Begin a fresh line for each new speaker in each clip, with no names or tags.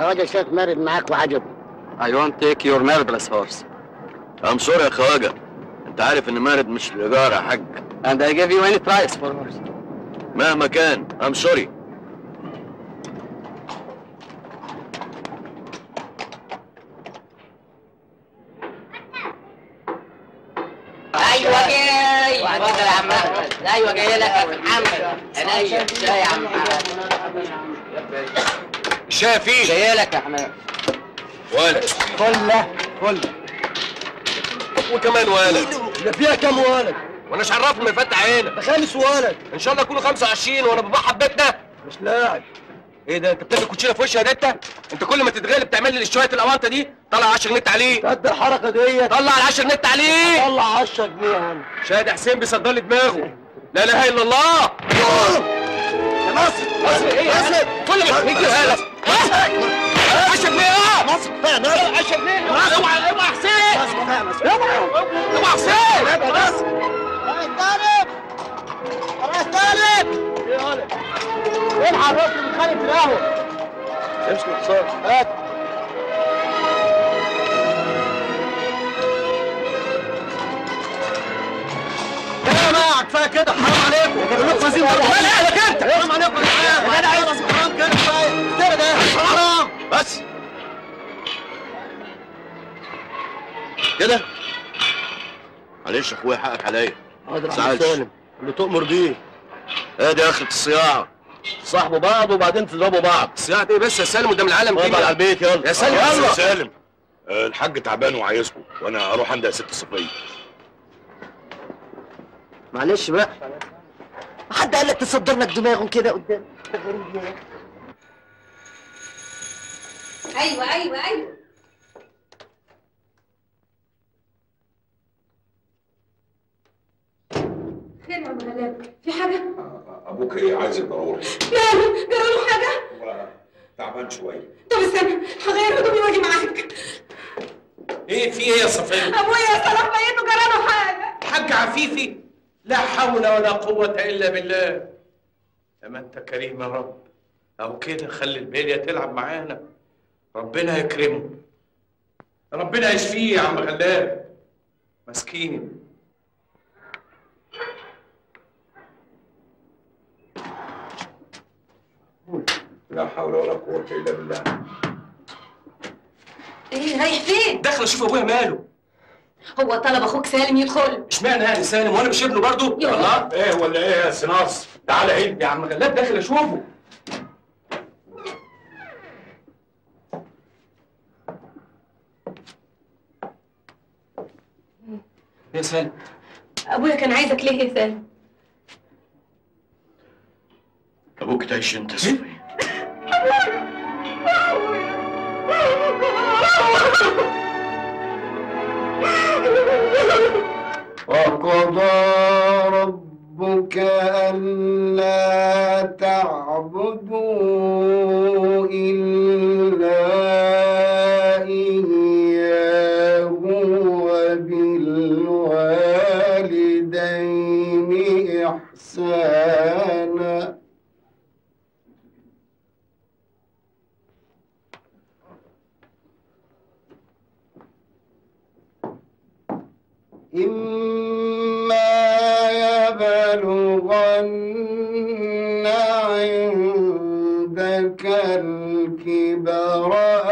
الخواجه شاف مارد معاك وعجبه
I won't take your marvelous horse.
I'm sorry يا خواجه انت عارف ان مارد مش الايجار يا حاج
And I give you any price for horse.
مهما كان I'm sorry
ايوه جاي اتفضل يا عم احمد ايوه جاي لك يا أخي محمد عينيا جاي يا عم محمد
الشاي فيه
جاي لك يا حماد
ولد
فله فله
وكمان ولد
ده فيها كام ولد
وانا مش عرفني ما يفتح عينك
ده خامس ولد
ان شاء الله يكونوا 25 وانا ببيع حبتنا
مش لاعب
ايه ده انت بتاكل كوتشينه في وشي يا دتا انت كل ما تتغلب تعمل لي شويه الاوانطه دي طلع 10 نت عليه
قد الحركه ديت
طلع ال 10 نت عليه
طلع 10 جنيه انا
شاهد حسين بيصدر لي دماغه لا اله الا الله
يا مصر
مصر ايه يا مصر كل ما تيجي هلا 10 جنيه اه
مصر فيها مصر
10 جنيه اوعى اوعى حسين
مصر فيها مصر
اوعى حسين
مصر رئيس طالب رئيس طالب ايه ولد الحق الراجل اللي خانق في القهوه امسك الاتصال هات يا جماعه كفايه كده حرام عليكم كلكم فايزين برضه مال اهلك انت حرام عليكم يا جماعه يا جدع عايز حرام كده كفايه كده ده حرام
بس كده معلش يا اخويا حقك عليا
حاضر
زعلش.
سالم اللي تؤمر بيه
ادي اخرة الصياعة
صاحبوا بعض وبعدين تضربوا بعض
صياعة ايه بس يا سالم قدام العالم
اتفضل على
كده
البيت يلا
يا سالم
يلا
يلا
سالم آه، الحاج تعبان وعايزكم وانا اروح عند ست صفيه
معلش بقى حد قال لك تصدر لك دماغهم كده قدام
ايوه ايوه ايوه خير يا عم غلاب في حاجه
ابوك ايه عايز ضروري
ماله جراله حاجه
تعبان شويه
طب استنى هغير هدومي واجي معاك
ايه في ايه يا صفيه؟
ابويا يا صلاح بيته جراله حاجه
حاج عفيفي لا حول ولا قوة إلا بالله أما أنت كريم يا رب أو كده خلي البلية تلعب معانا ربنا يكرمه ربنا يشفيه يا عم غلاب مسكين
لا حول ولا قوه الا بالله
ايه رايح فين
داخل أشوف أبويا ماله
هو طلب اخوك سالم يدخل
اشمعنى يعني سالم وأنا مش ابنه برضه؟
يا
الله
ايه ولا ايه يا سناص تعالى هنا
يا عم غلاب داخل أشوفه يا سالم
ابويا كان عايزك ليه يا سالم
ابوك تعيش انت يا صفية
وقضى ربك ألا تعبدوا إلا إياه وبالوالدين إحسانا إما يبلغن عندك الكبر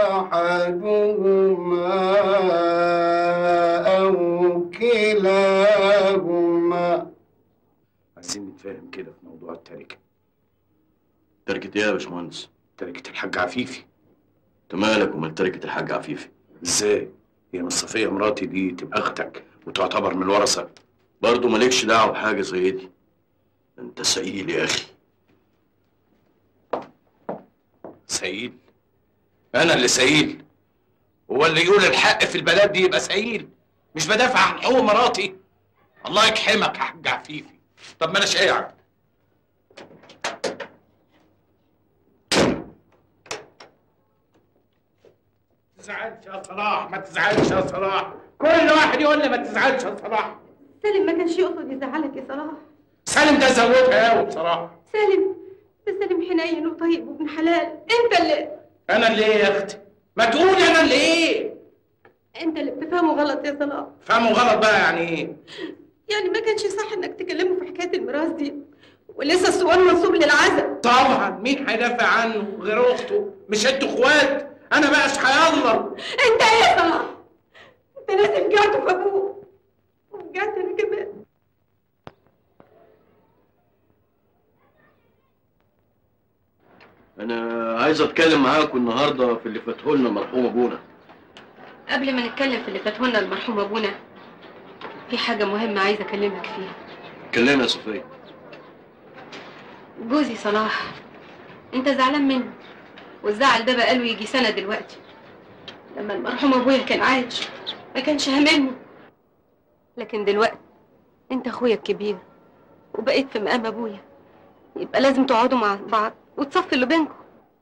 أحدهما أو كلاهما
عايزين نتفاهم كده في موضوع التركة
تركة ايه يا باشمهندس؟
تركة الحاج عفيفي
انت مالك ومال تركة الحاج عفيفي؟
ازاي؟ هي مش صفية مراتي دي تبقى اختك وتعتبر من الورثة
برضه مالكش دعوة بحاجة زي دي انت سئيل يا اخي
سئيل انا اللي سئيل هو اللي يقول الحق في البلد دي يبقى سئيل مش بدافع عن حقوق مراتي الله يكحمك يا حاج عفيفي طب ما اناش قاعد ما تزعلش يا صلاح ما تزعلش يا صلاح كل واحد يقول لي ما تزعلش يا صلاح
سالم ما كانش يقصد يزعلك يا صلاح
سالم ده زودها قوي بصراحه
سالم ده سالم حنين وطيب وابن حلال انت اللي
انا اللي ايه يا اختي ما تقولي انا اللي ايه
انت اللي بتفهمه غلط يا صلاح
فهموا غلط بقى يعني ايه
يعني ما كانش صح انك تكلمه في حكايه الميراث دي ولسه السؤال منصوب للعزا
طبعا مين هيدافع عنه غير اخته مش انتوا اخوات انا بقى اصحى يلا
انت ايه يا صلاح انت لازم رجعت في ابوه ورجعت انا كمان
انا عايز اتكلم معاكم النهارده في اللي فاته لنا مرحوم ابونا
قبل ما نتكلم في اللي فاتهولنا المرحوم ابونا في حاجه مهمه عايزه اكلمك فيها
اتكلمي يا صفيه
جوزي صلاح انت زعلان منه والزعل ده بقاله يجي سنه دلوقتي لما المرحوم ابويا كان عايش ما كانش هاممني لكن دلوقتي انت اخويا الكبير وبقيت في مقام ابويا يبقى لازم تقعدوا مع بعض وتصفي اللي بينكم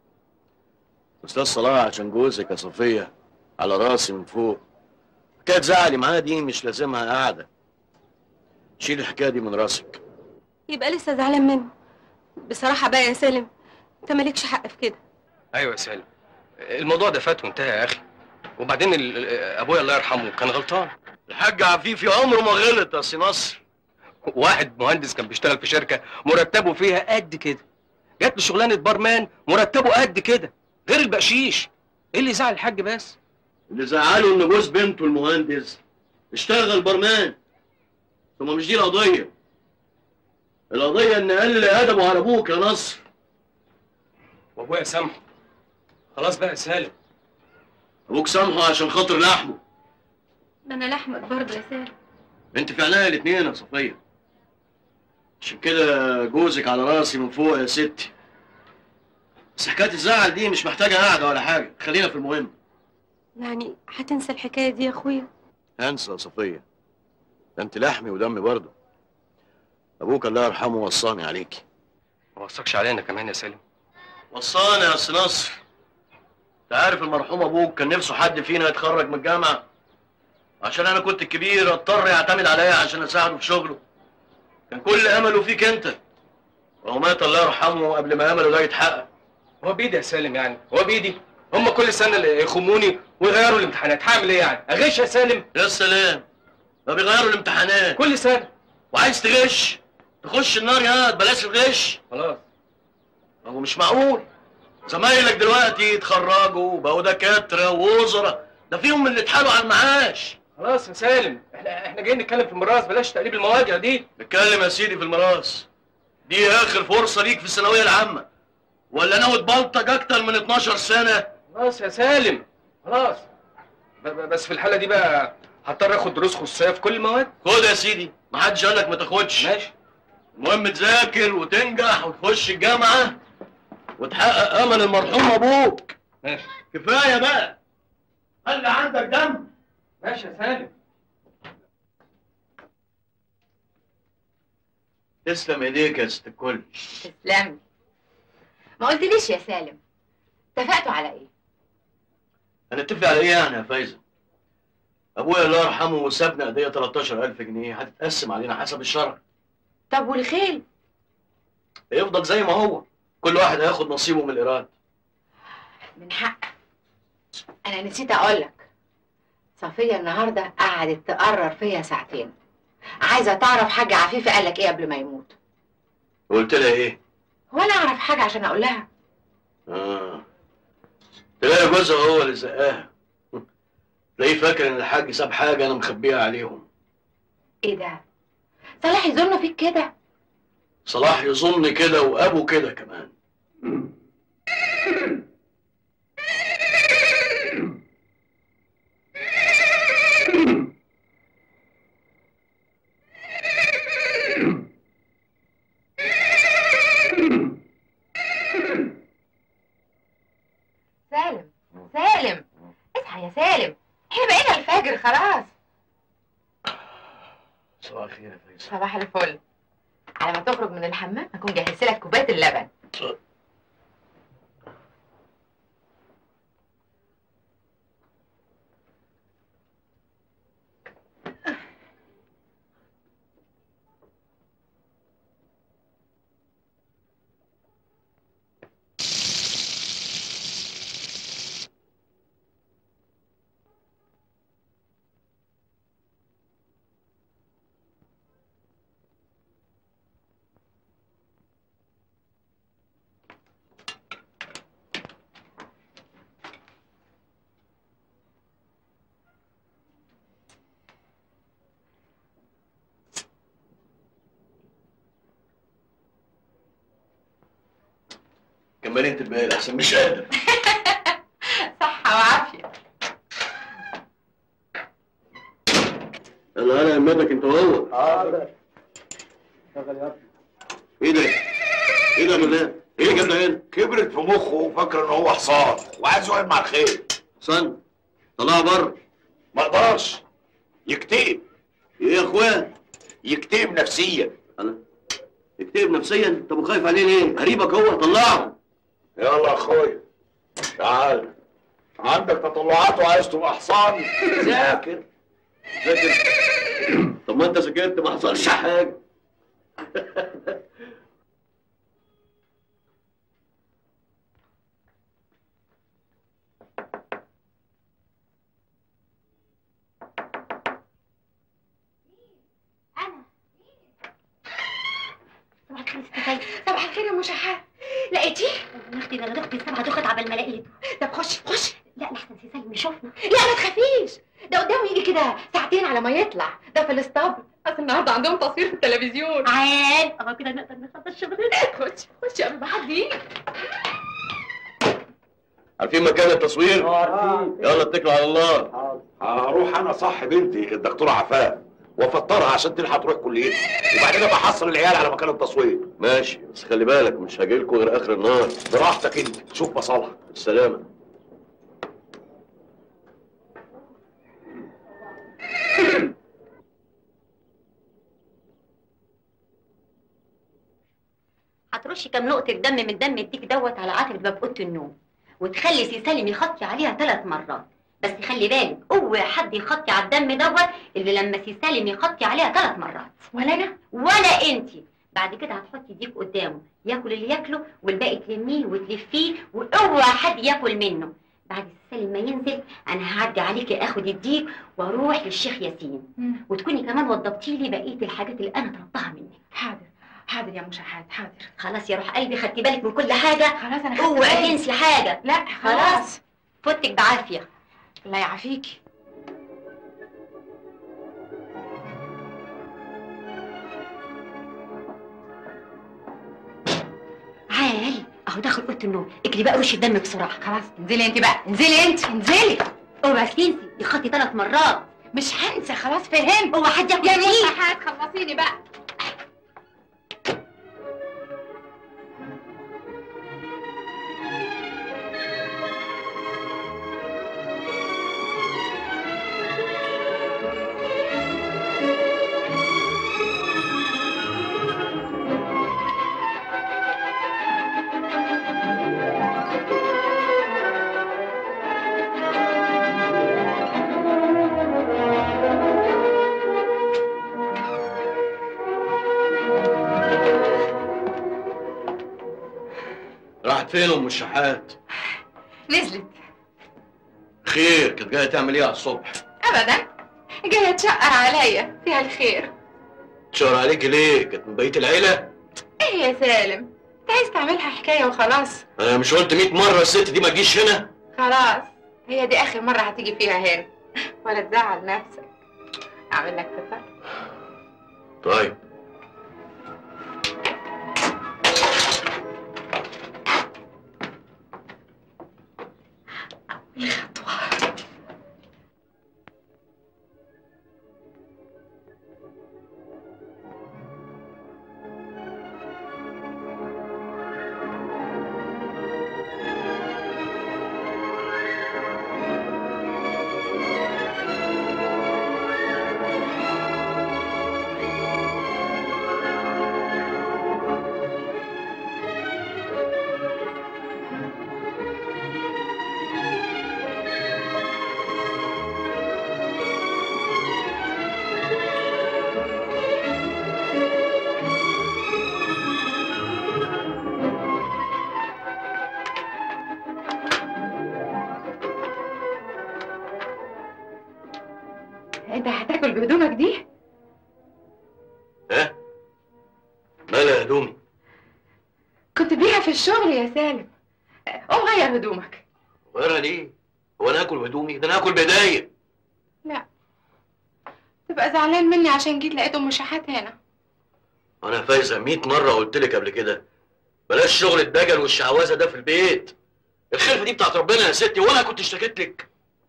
استاذ صلاح عشان جوزك يا صفيه على راسي من فوق حكايه زعلي معاه دي مش لازمها قاعده شيل الحكايه دي من راسك
يبقى لسه زعلان منه بصراحه بقى يا سالم انت مالكش حق في كده
ايوه يا سالم الموضوع ده فات وانتهى يا اخي وبعدين ال- ال- ابويا الله يرحمه كان غلطان
الحاج عفيفي عمره ما غلط يا سي نصر
واحد مهندس كان بيشتغل في شركه مرتبه فيها قد كده جات له شغلانه بارمان مرتبه قد كده غير البقشيش ايه اللي زعل الحاج بس
اللي زعله ان جوز بنته المهندس اشتغل برمان ثم مش دي القضيه القضيه ان قل ادبه على ابوك يا نصر
وابويا سامحه خلاص بقى يا سالم
ابوك سامحه عشان خاطر لحمه
ما انا لحمك برضه يا سالم
انت في عينيا الاتنين يا صفيه عشان كده جوزك على راسي من فوق يا ستي بس حكايه الزعل دي مش محتاجه قعده ولا حاجه خلينا في المهم
يعني هتنسى الحكايه دي يا اخويا
انسى يا صفيه ده انت لحمي ودمي برضه ابوك الله يرحمه وصاني عليكي
ما وصكش علينا كمان يا سالم
وصاني يا سي نصر انت عارف المرحوم ابوك كان نفسه حد فينا يتخرج من الجامعه عشان انا كنت الكبير اضطر يعتمد عليا عشان اساعده في شغله كان كل امله فيك انت وهو مات الله يرحمه قبل ما امله ده يتحقق
هو بايدي يا سالم يعني هو بايدي هم كل سنه اللي يخموني ويغيروا الامتحانات هعمل ايه يعني اغش يا سالم
يا سلام ما بيغيروا الامتحانات
كل سنه
وعايز تغش تخش النار يا بلاش الغش
خلاص
هو مش معقول زمايلك دلوقتي اتخرجوا وبقوا دكاتره ووزراء ده فيهم اللي اتحالوا على المعاش
خلاص يا سالم احنا احنا جايين نتكلم في الميراث بلاش تقليب المواجع دي
اتكلم يا سيدي في الميراث دي اخر فرصه ليك في الثانويه العامه ولا ناوي تبلطج اكتر من 12 سنه
خلاص يا سالم خلاص ب- ب- بس في الحاله دي بقى هضطر اخد دروس خصوصيه في كل المواد
خد يا سيدي محدش قال لك ما تاخدش
ماشي
المهم تذاكر وتنجح وتخش الجامعه وتحقق امل المرحوم ابوك
ماشي
كفايه بقى خلي عندك دم
ماشي يا سالم
تسلم ايديك يا ست الكل
تسلمي ما قلتليش يا سالم اتفقتوا على ايه
هنتفق على ايه يعني يا فايزه ابويا الله يرحمه سابنا قضيه 13000 جنيه هتتقسم علينا حسب الشرع
طب والخيل
يفضل زي ما هو كل واحد هياخد نصيبه من الايراد
من حق انا نسيت اقولك صفية النهاردة قعدت تقرر فيا ساعتين عايزة تعرف حاجة عفيفة قالك ايه قبل ما يموت
قلت لها ايه
ولا اعرف حاجة عشان اقول لها
اه تلاقي جوزها هو اللي زقاها تلاقيه فاكر ان الحاج ساب حاجه انا مخبيها عليهم
ايه ده صلاح يظن فيك كده
صلاح يظن كده وابو كده كمان
سالم سالم اصحى يا سالم احنا بقينا الفجر خلاص
صباح الخير يا فايزه
صباح الفل على ما تخرج من الحمام هكون جهزت لك كوبايه اللبن
كملي انت الباقي احسن مش قادر
صحة وعافية
يلا انا همتك انت وهو
حاضر شغل يا ابني
ايه ده؟ ايه ده يا مدام؟ ايه اللي جابنا هنا؟
كبرت في مخه وفاكر ان هو حصان وعايز يقعد مع الخيل
حسن طلعها بره
ما اقدرش يكتئب
ايه يا اخويا؟
يكتئب نفسيا
انا اكتئب نفسيا طب وخايف عليه ليه؟ قريبك هو طلعه
يلا يا اخويا تعال عندك تطلعات وعايز تبقى حصان ذاكر
ذاكر طب ما انت ذاكرت ما حصلش حاجه
أنا صباح الخير استفاي صباح الخير يا مشاحة لقيتيه؟
يا اختي ده انا دختي السبعه دخت عبال ما لقيته
طب خش خش
لا لحسن سي سالم يشوفنا
لا ما تخافيش ده قدامه يجي كده ساعتين على ما يطلع ده في الاسطبل اصل النهارده عندهم تصوير في التلفزيون
عال اهو كده نقدر نخلص شغلنا
خش خش قبل ما حد يجي
عارفين مكان التصوير؟
عارفين
يلا اتكلوا على الله
هروح انا صح بنتي الدكتوره عفاف وافطرها عشان تلحق تروح كليتها وبعدين ابقى احصل العيال على مكان التصوير
ماشي بس خلي بالك مش هاجيلكوا غير اخر النهار
براحتك انت شوف مصالحك
بالسلامه
هترشي كام نقطه دم من دم الديك دوت على عتبه باب اوضه النوم وتخلي سي سالم يخطي عليها ثلاث مرات بس خلي بالك اوعى حد يخطي على الدم دوت اللي لما سي سالم يخطي عليها ثلاث مرات
ولا انا
ولا انتي بعد كده هتحطي ديك قدامه ياكل اللي ياكله والباقي تلميه وتلفيه واوعى حد ياكل منه بعد السلم ما ينزل انا هعدي عليكي اخد الديك واروح للشيخ ياسين وتكوني كمان وضبتي لي بقيه الحاجات اللي انا طلبتها منك
حاضر حاضر يا مشاحات حاضر
خلاص يا روح قلبي خدتي بالك من كل حاجه
خلاص انا خدت
اوعى
بالي.
تنسي حاجه
لا
خلاص
خلاص
فوتك بعافيه
الله يعافيكي
عال اهو داخل اوضه النوم اجري بقى وش الدم بسرعه
خلاص انزلي انت بقى انزلي انت انزلي
اوعى تنسي يخطي ثلاث مرات
مش هنسى خلاص فهمت
اوعى حد ياكل
يا
فيه
مشاحات خلصيني بقى
راحت فين ام الشحات؟
نزلت
خير كانت جايه تعمل ايه على الصبح؟
ابدا جايه تشقر عليا فيها الخير
تشاور عليكي ليه؟ كانت من بقيه العيله؟
ايه يا سالم انت عايز تعملها حكايه وخلاص
انا مش قلت 100 مره الست دي ما تجيش هنا؟
خلاص هي دي اخر مره هتيجي فيها هنا ولا تزعل نفسك اعمل لك فطار
طيب
انت هتاكل بهدومك دي
ها؟ مالها هدومي؟
كنت بيها في الشغل يا سالم قوم غير هدومك
غيرها ليه؟ هو انا اكل هدومي؟ ده انا اكل بايديا
لا تبقى زعلان مني عشان جيت لقيت ام شحات هنا
انا فايزه 100 مره قلت لك قبل كده بلاش شغل الدجل والشعوذه ده في البيت الخلفه دي بتاعت ربنا يا ستي وانا كنت اشتكيت لك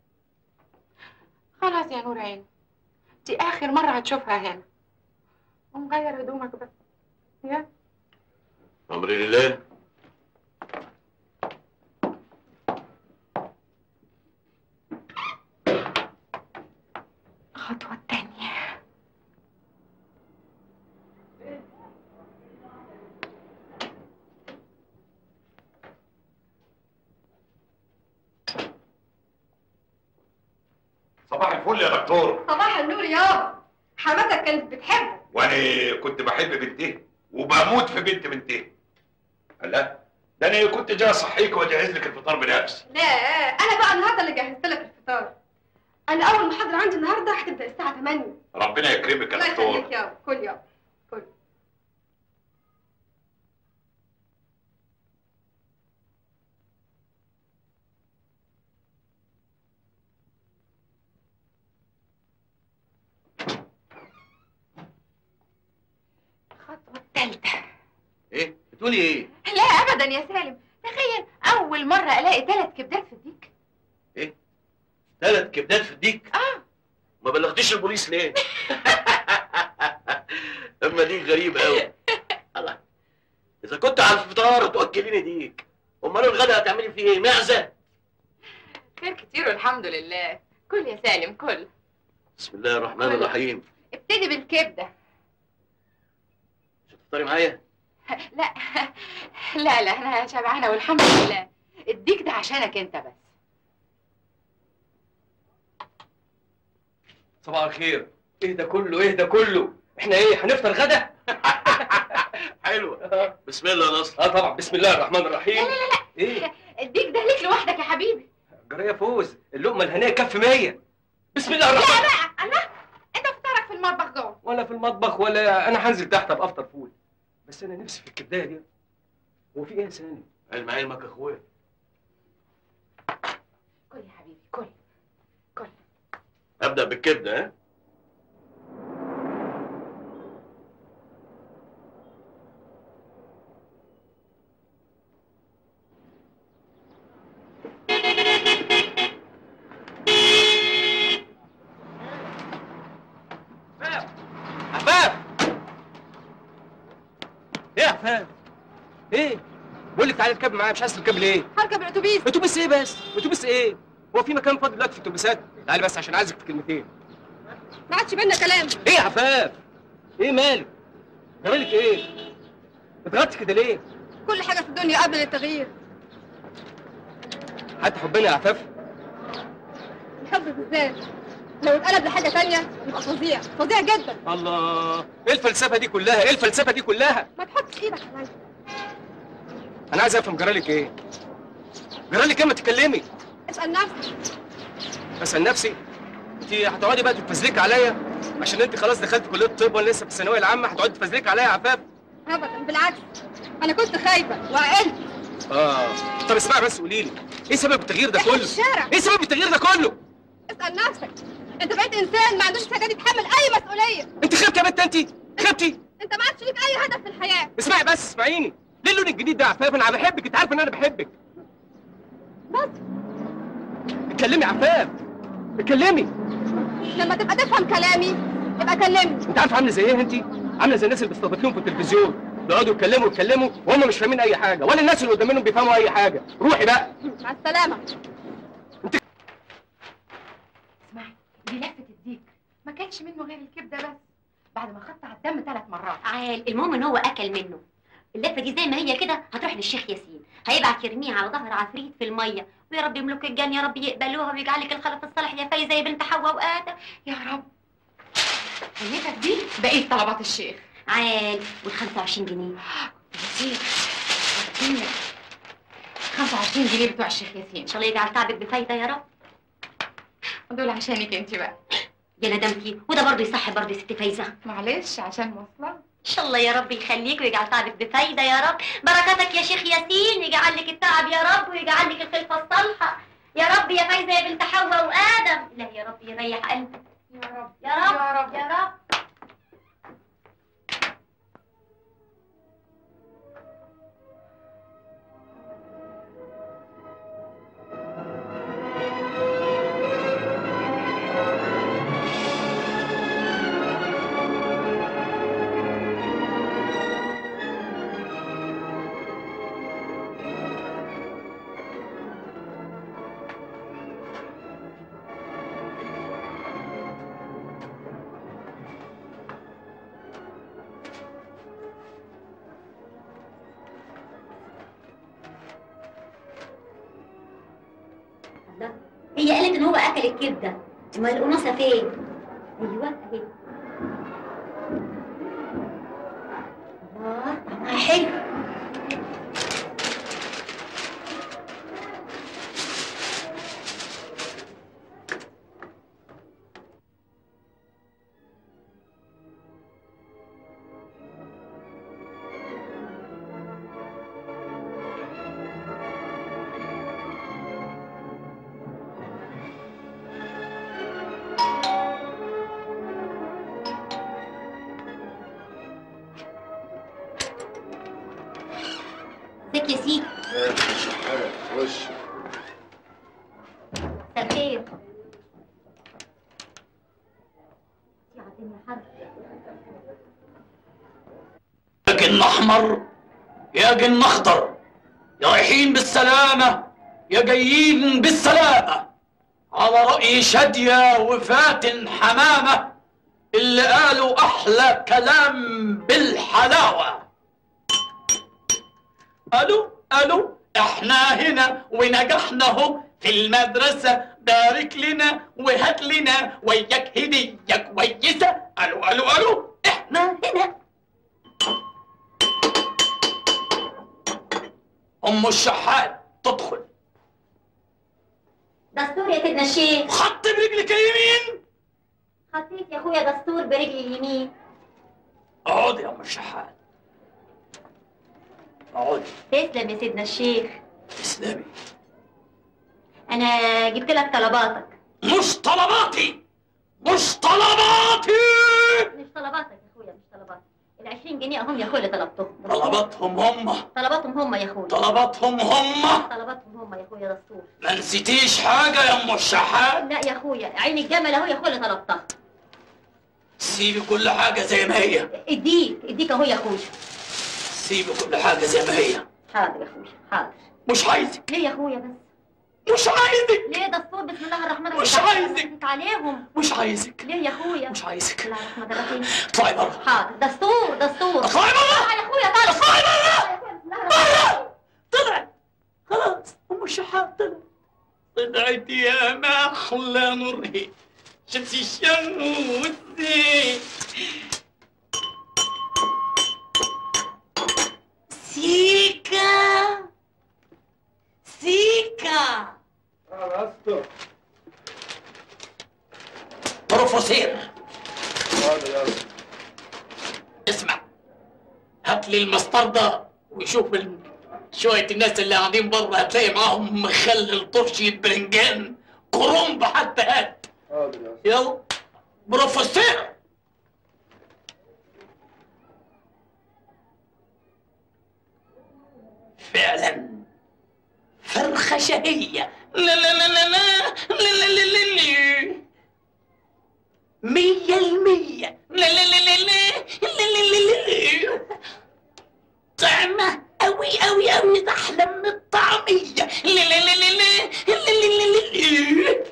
خلاص يا نور عين دي اخر مره هتشوفها هنا ومغير هدومك بقى يا
امر لله
الخطوه التانيه
صباح الفل يا دكتور
صباح النور يابا حماتك كانت بتحبك
وانا كنت بحب بنتي وبموت في بنت بنتي لا ده انا كنت جاي اصحيك واجهز لك الفطار بنفسي
لا انا بقى النهارده اللي جهزت لك الفطار انا اول محاضره عندي النهارده هتبدا الساعه 8
ربنا يكرمك يا
الله
دكتور
يخليك يابا كل يابا كل
الخطوه التالته
ايه بتقولي ايه
لا ابدا يا سالم تخيل اول مره الاقي ثلاث كبدات في الديك
ثلاث كبدات في الديك
اه
ما بلغتيش البوليس ليه اما دي غريبه قوي الله اذا كنت على الفطار توكليني ديك امال الغدا هتعملي فيه ايه معزه
خير كتير والحمد لله كل يا سالم كل
بسم الله الرحمن الرحيم
ابتدي بالكبده
مش هتفطري معايا
لا لا لا انا شبعانه والحمد لله الديك ده عشانك انت بس
صباح الخير ايه ده كله ايه ده كله احنا ايه هنفطر غدا
حلوه بسم الله يا نصر
اه طبعا بسم الله الرحمن الرحيم
لا لا لا
ايه
الديك ده ليك لوحدك يا حبيبي
جريه فوز اللقمه الهنيه كف 100 بسم الله الرحمن
لا بقى الله انت فطارك في المطبخ جوه
ولا في المطبخ ولا انا هنزل تحت ابقى افطر فول بس انا نفسي في الكبدايه دي هو في ايه يا سامي
علم علمك يا اخويا
كل يا حبيبي كل كل
ابدا بالكبده ها
عفاف ايه يا عفاف ايه بقول لك تعالى اركب معايا مش عايز تركب ليه
هركب الاتوبيس
اتوبيس ايه بس اتوبيس ايه هو في مكان فاضي دلوقتي في الاتوبيسات تعالى بس عشان عايزك في كلمتين
ما عادش بينا كلام
ايه يا عفاف ايه مالك جرالك ايه اتغطي كده ليه
كل حاجه في الدنيا قبل التغيير
حتى حبنا يا عفاف
الحب بالذات لو اتقلب لحاجه تانية يبقى فظيع فظيع جدا
الله ايه الفلسفه دي كلها ايه الفلسفه دي كلها
ما تحطش ايدك عليا
انا عايز افهم جرالك ايه جرالك ايه ما تتكلمي
اسال نفسك
اسال نفسي انت هتقعدي بقى تتفزلكي عليا عشان انت خلاص دخلت كليه الطب وانا لسه في الثانويه العامه هتقعدي تتفزلكي عليا يا عفاف
ابدا بالعكس انا كنت خايفه وعقلت
اه طب اسمعي بس قولي لي ايه سبب التغيير ده
احنا في
كله
الشارع
ايه سبب التغيير ده كله
اسال نفسك انت بقيت انسان ما عندوش استعداد يتحمل اي مسؤوليه
انت خبتي يا بنت انت خبتي
انت ما عادش ليك اي هدف في الحياه
اسمعي بس اسمعيني ليه اللون الجديد ده يا عفاف انا بحبك انت عارف ان انا بحبك
بس
اتكلمي يا عفاف اتكلمي
لما تبقى تفهم كلامي يبقى كلمني
انت عارف عامله زي ايه انت عامله زي الناس اللي بيستضيف لهم في التلفزيون بيقعدوا يتكلموا يتكلموا وهم مش فاهمين اي حاجه ولا الناس اللي قدام منهم بيفهموا اي حاجه روحي بقى
مع السلامه
اسمعي دي لفه الديك ما كانش منه غير الكبده بس بعد ما خدت على الدم ثلاث مرات
عال المهم ان هو اكل منه اللفه دي زي ما هي كده هتروح للشيخ ياسين هيبعت يرميها على ظهر عفريت في الميه ويا رب يملك الجن يا رب يقبلوها ويجعل لك الخلف الصالح يا فايزه يا بنت حواء وادم
يا رب هنيتك دي بقيت طلبات الشيخ
عال وال 25 جنيه
نسيت فكرتيني. 25 جنيه بتوع الشيخ ياسين
ان شاء الله يجعل تعبك بفايده يا رب
دول عشانك انت بقى
يا ندمتي وده برضه يصح برضه يا ست فايزه
معلش عشان مواصلات
ان شاء الله يا رب يخليك ويجعل تعبك بفايده يا رب بركاتك يا شيخ ياسين يجعل لك التعب يا رب ويجعل لك الخلفه الصالحه يا رب يا فايزه يا بنت حواء وادم لا يا رب يريح قلبك
يا رب
يا رب
يا رب
يا رب هي قالت ان هو اكل الكبده امال القناصه فين ايوه اهي الله طعمها حلو ازيك يا سيدي
وش
مساء الخير يا الدنيا حر
يا جن احمر يا جن اخضر يا رايحين بالسلامه يا جايين بالسلامه على راي شاديه وفاتن حمامه اللي قالوا احلى كلام بالحلاوه الو الو احنا هنا ونجحنا اهو في المدرسة بارك لنا وهات لنا وياك هدية كويسة الو الو الو احنا هنا ام الشحات تدخل
دستور يا سيدنا الشيخ
خط برجلك اليمين
خطيت يا اخويا دستور برجلي اليمين
اقعدي يا ام الشحات اقعدي
تسلم يا سيدنا الشيخ
تسلمي
انا جبت لك طلباتك
مش طلباتي مش طلباتي
مش طلباتك يا اخويا مش طلباتك ال 20 جنيه اهم يا اخويا اللي طلبتهم
طلباتهم هم
طلباتهم هم يا اخويا
طلباتهم هم
طلباتهم هم يا اخويا دستور
ما نسيتيش حاجة يا ام الشحات
لا يا اخويا عين الجمل اهو يا اخويا اللي طلبتها
سيبي كل حاجة زي ما هي
اديك اديك اهو يا اخويا
سيبي كل حاجة زي ما هي
حاضر يا اخويا حاضر
مش عايزك
ليه يا اخويا بس
مش عايزك
ليه دستور بسم الله الرحمن الرحيم
مش عايزك.
بصيت عليهم
مش عايزك
ليه يا اخويا
مش عايزك
بسم الله الرحمن الرحيم
اطلعي بره
حاضر دستور دستور
اطلعي بره
طلع يا اخويا طلع
اطلعي بره
طلع يا اخويا بسم الله الرحمن الرحيم
طلعت خلاص ام الشحات طلعت طلعت يا محلى نوري شمس الشمس سيكا سيكا بروفيسور اسمع هات لي المستردة وشوف ال... شوية الناس اللي قاعدين بره هتلاقي معاهم مخلل طرشي برنجان كرنب حتى هات يلا بروفيسور فعلا فرخة شهية لا لا لا لا لا لا لا لا لا لا مية المية لا لا لا لا لا لا لا لا لا طعمة أوي أوي أوي تحلم من الطعمية لا لا لا لا لا لا لا لا لا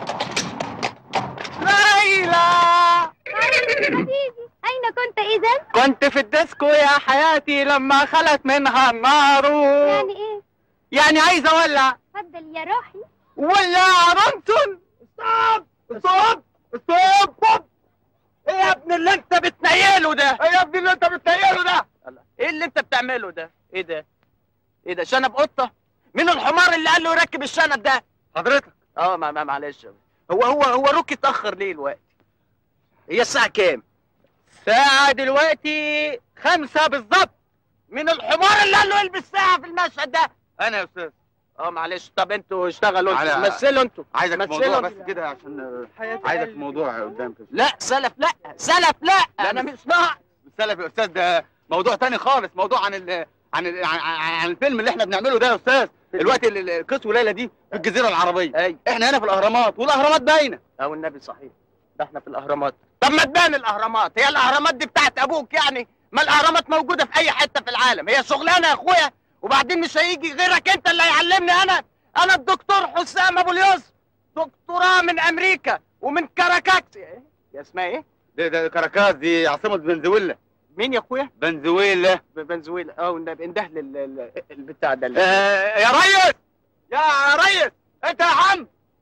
ليلى
أين كنت إذا؟
كنت في الديسكو يا حياتي لما خلت منها النار
يعني إيه؟
يعني عايز اولع
اتفضل يا روحي
ولع رمتون ستوب ستوب ستوب ايه يا ابن اللي انت بتنيله ده ايه يا ابن اللي انت بتنيله ده ايه اللي انت بتعمله ده ايه ده ايه ده شنب قطه مين الحمار اللي قال له يركب الشنب ده حضرتك اه ما ما معلش هو هو هو روكي اتاخر ليه الوقت هي الساعه كام الساعه دلوقتي خمسة بالظبط من الحمار اللي قال له البس ساعه في المشهد ده انا يا استاذ اه معلش طب انتوا اشتغلوا انتوا
على-
مثلوا انتوا
عايزك في
مثلوا
موضوع
انتوا.
بس كده عشان
حياة
عايزك
قلبي.
في موضوع قدام كده
لا سلف لا سلف لا انا مش ناقص
السلف يا استاذ ده موضوع تاني خالص موضوع عن ال عن ال عن, عن عن الفيلم اللي احنا بنعمله ده يا استاذ الوقت ال- ال- قيس وليلى دي في الجزيره العربيه
اي
احنا هنا في الاهرامات والاهرامات باينه
او النبي صحيح ده احنا في الاهرامات طب ما تبان الاهرامات هي الاهرامات دي بتاعت ابوك يعني ما الاهرامات موجوده في اي حته في العالم هي شغلانه يا اخويا وبعدين مش هيجي غيرك انت اللي هيعلمني انا انا الدكتور حسام ابو اليسر دكتوراه من امريكا ومن كاراكاكس إيه؟ يا اسمها ايه
ده, ده كاراكاس دي عاصمه فنزويلا
مين يا اخويا
فنزويلا
فنزويلا اه والنبي انده لل- ال- البتاع ده
آه يا ريس يا ريس انت يا عم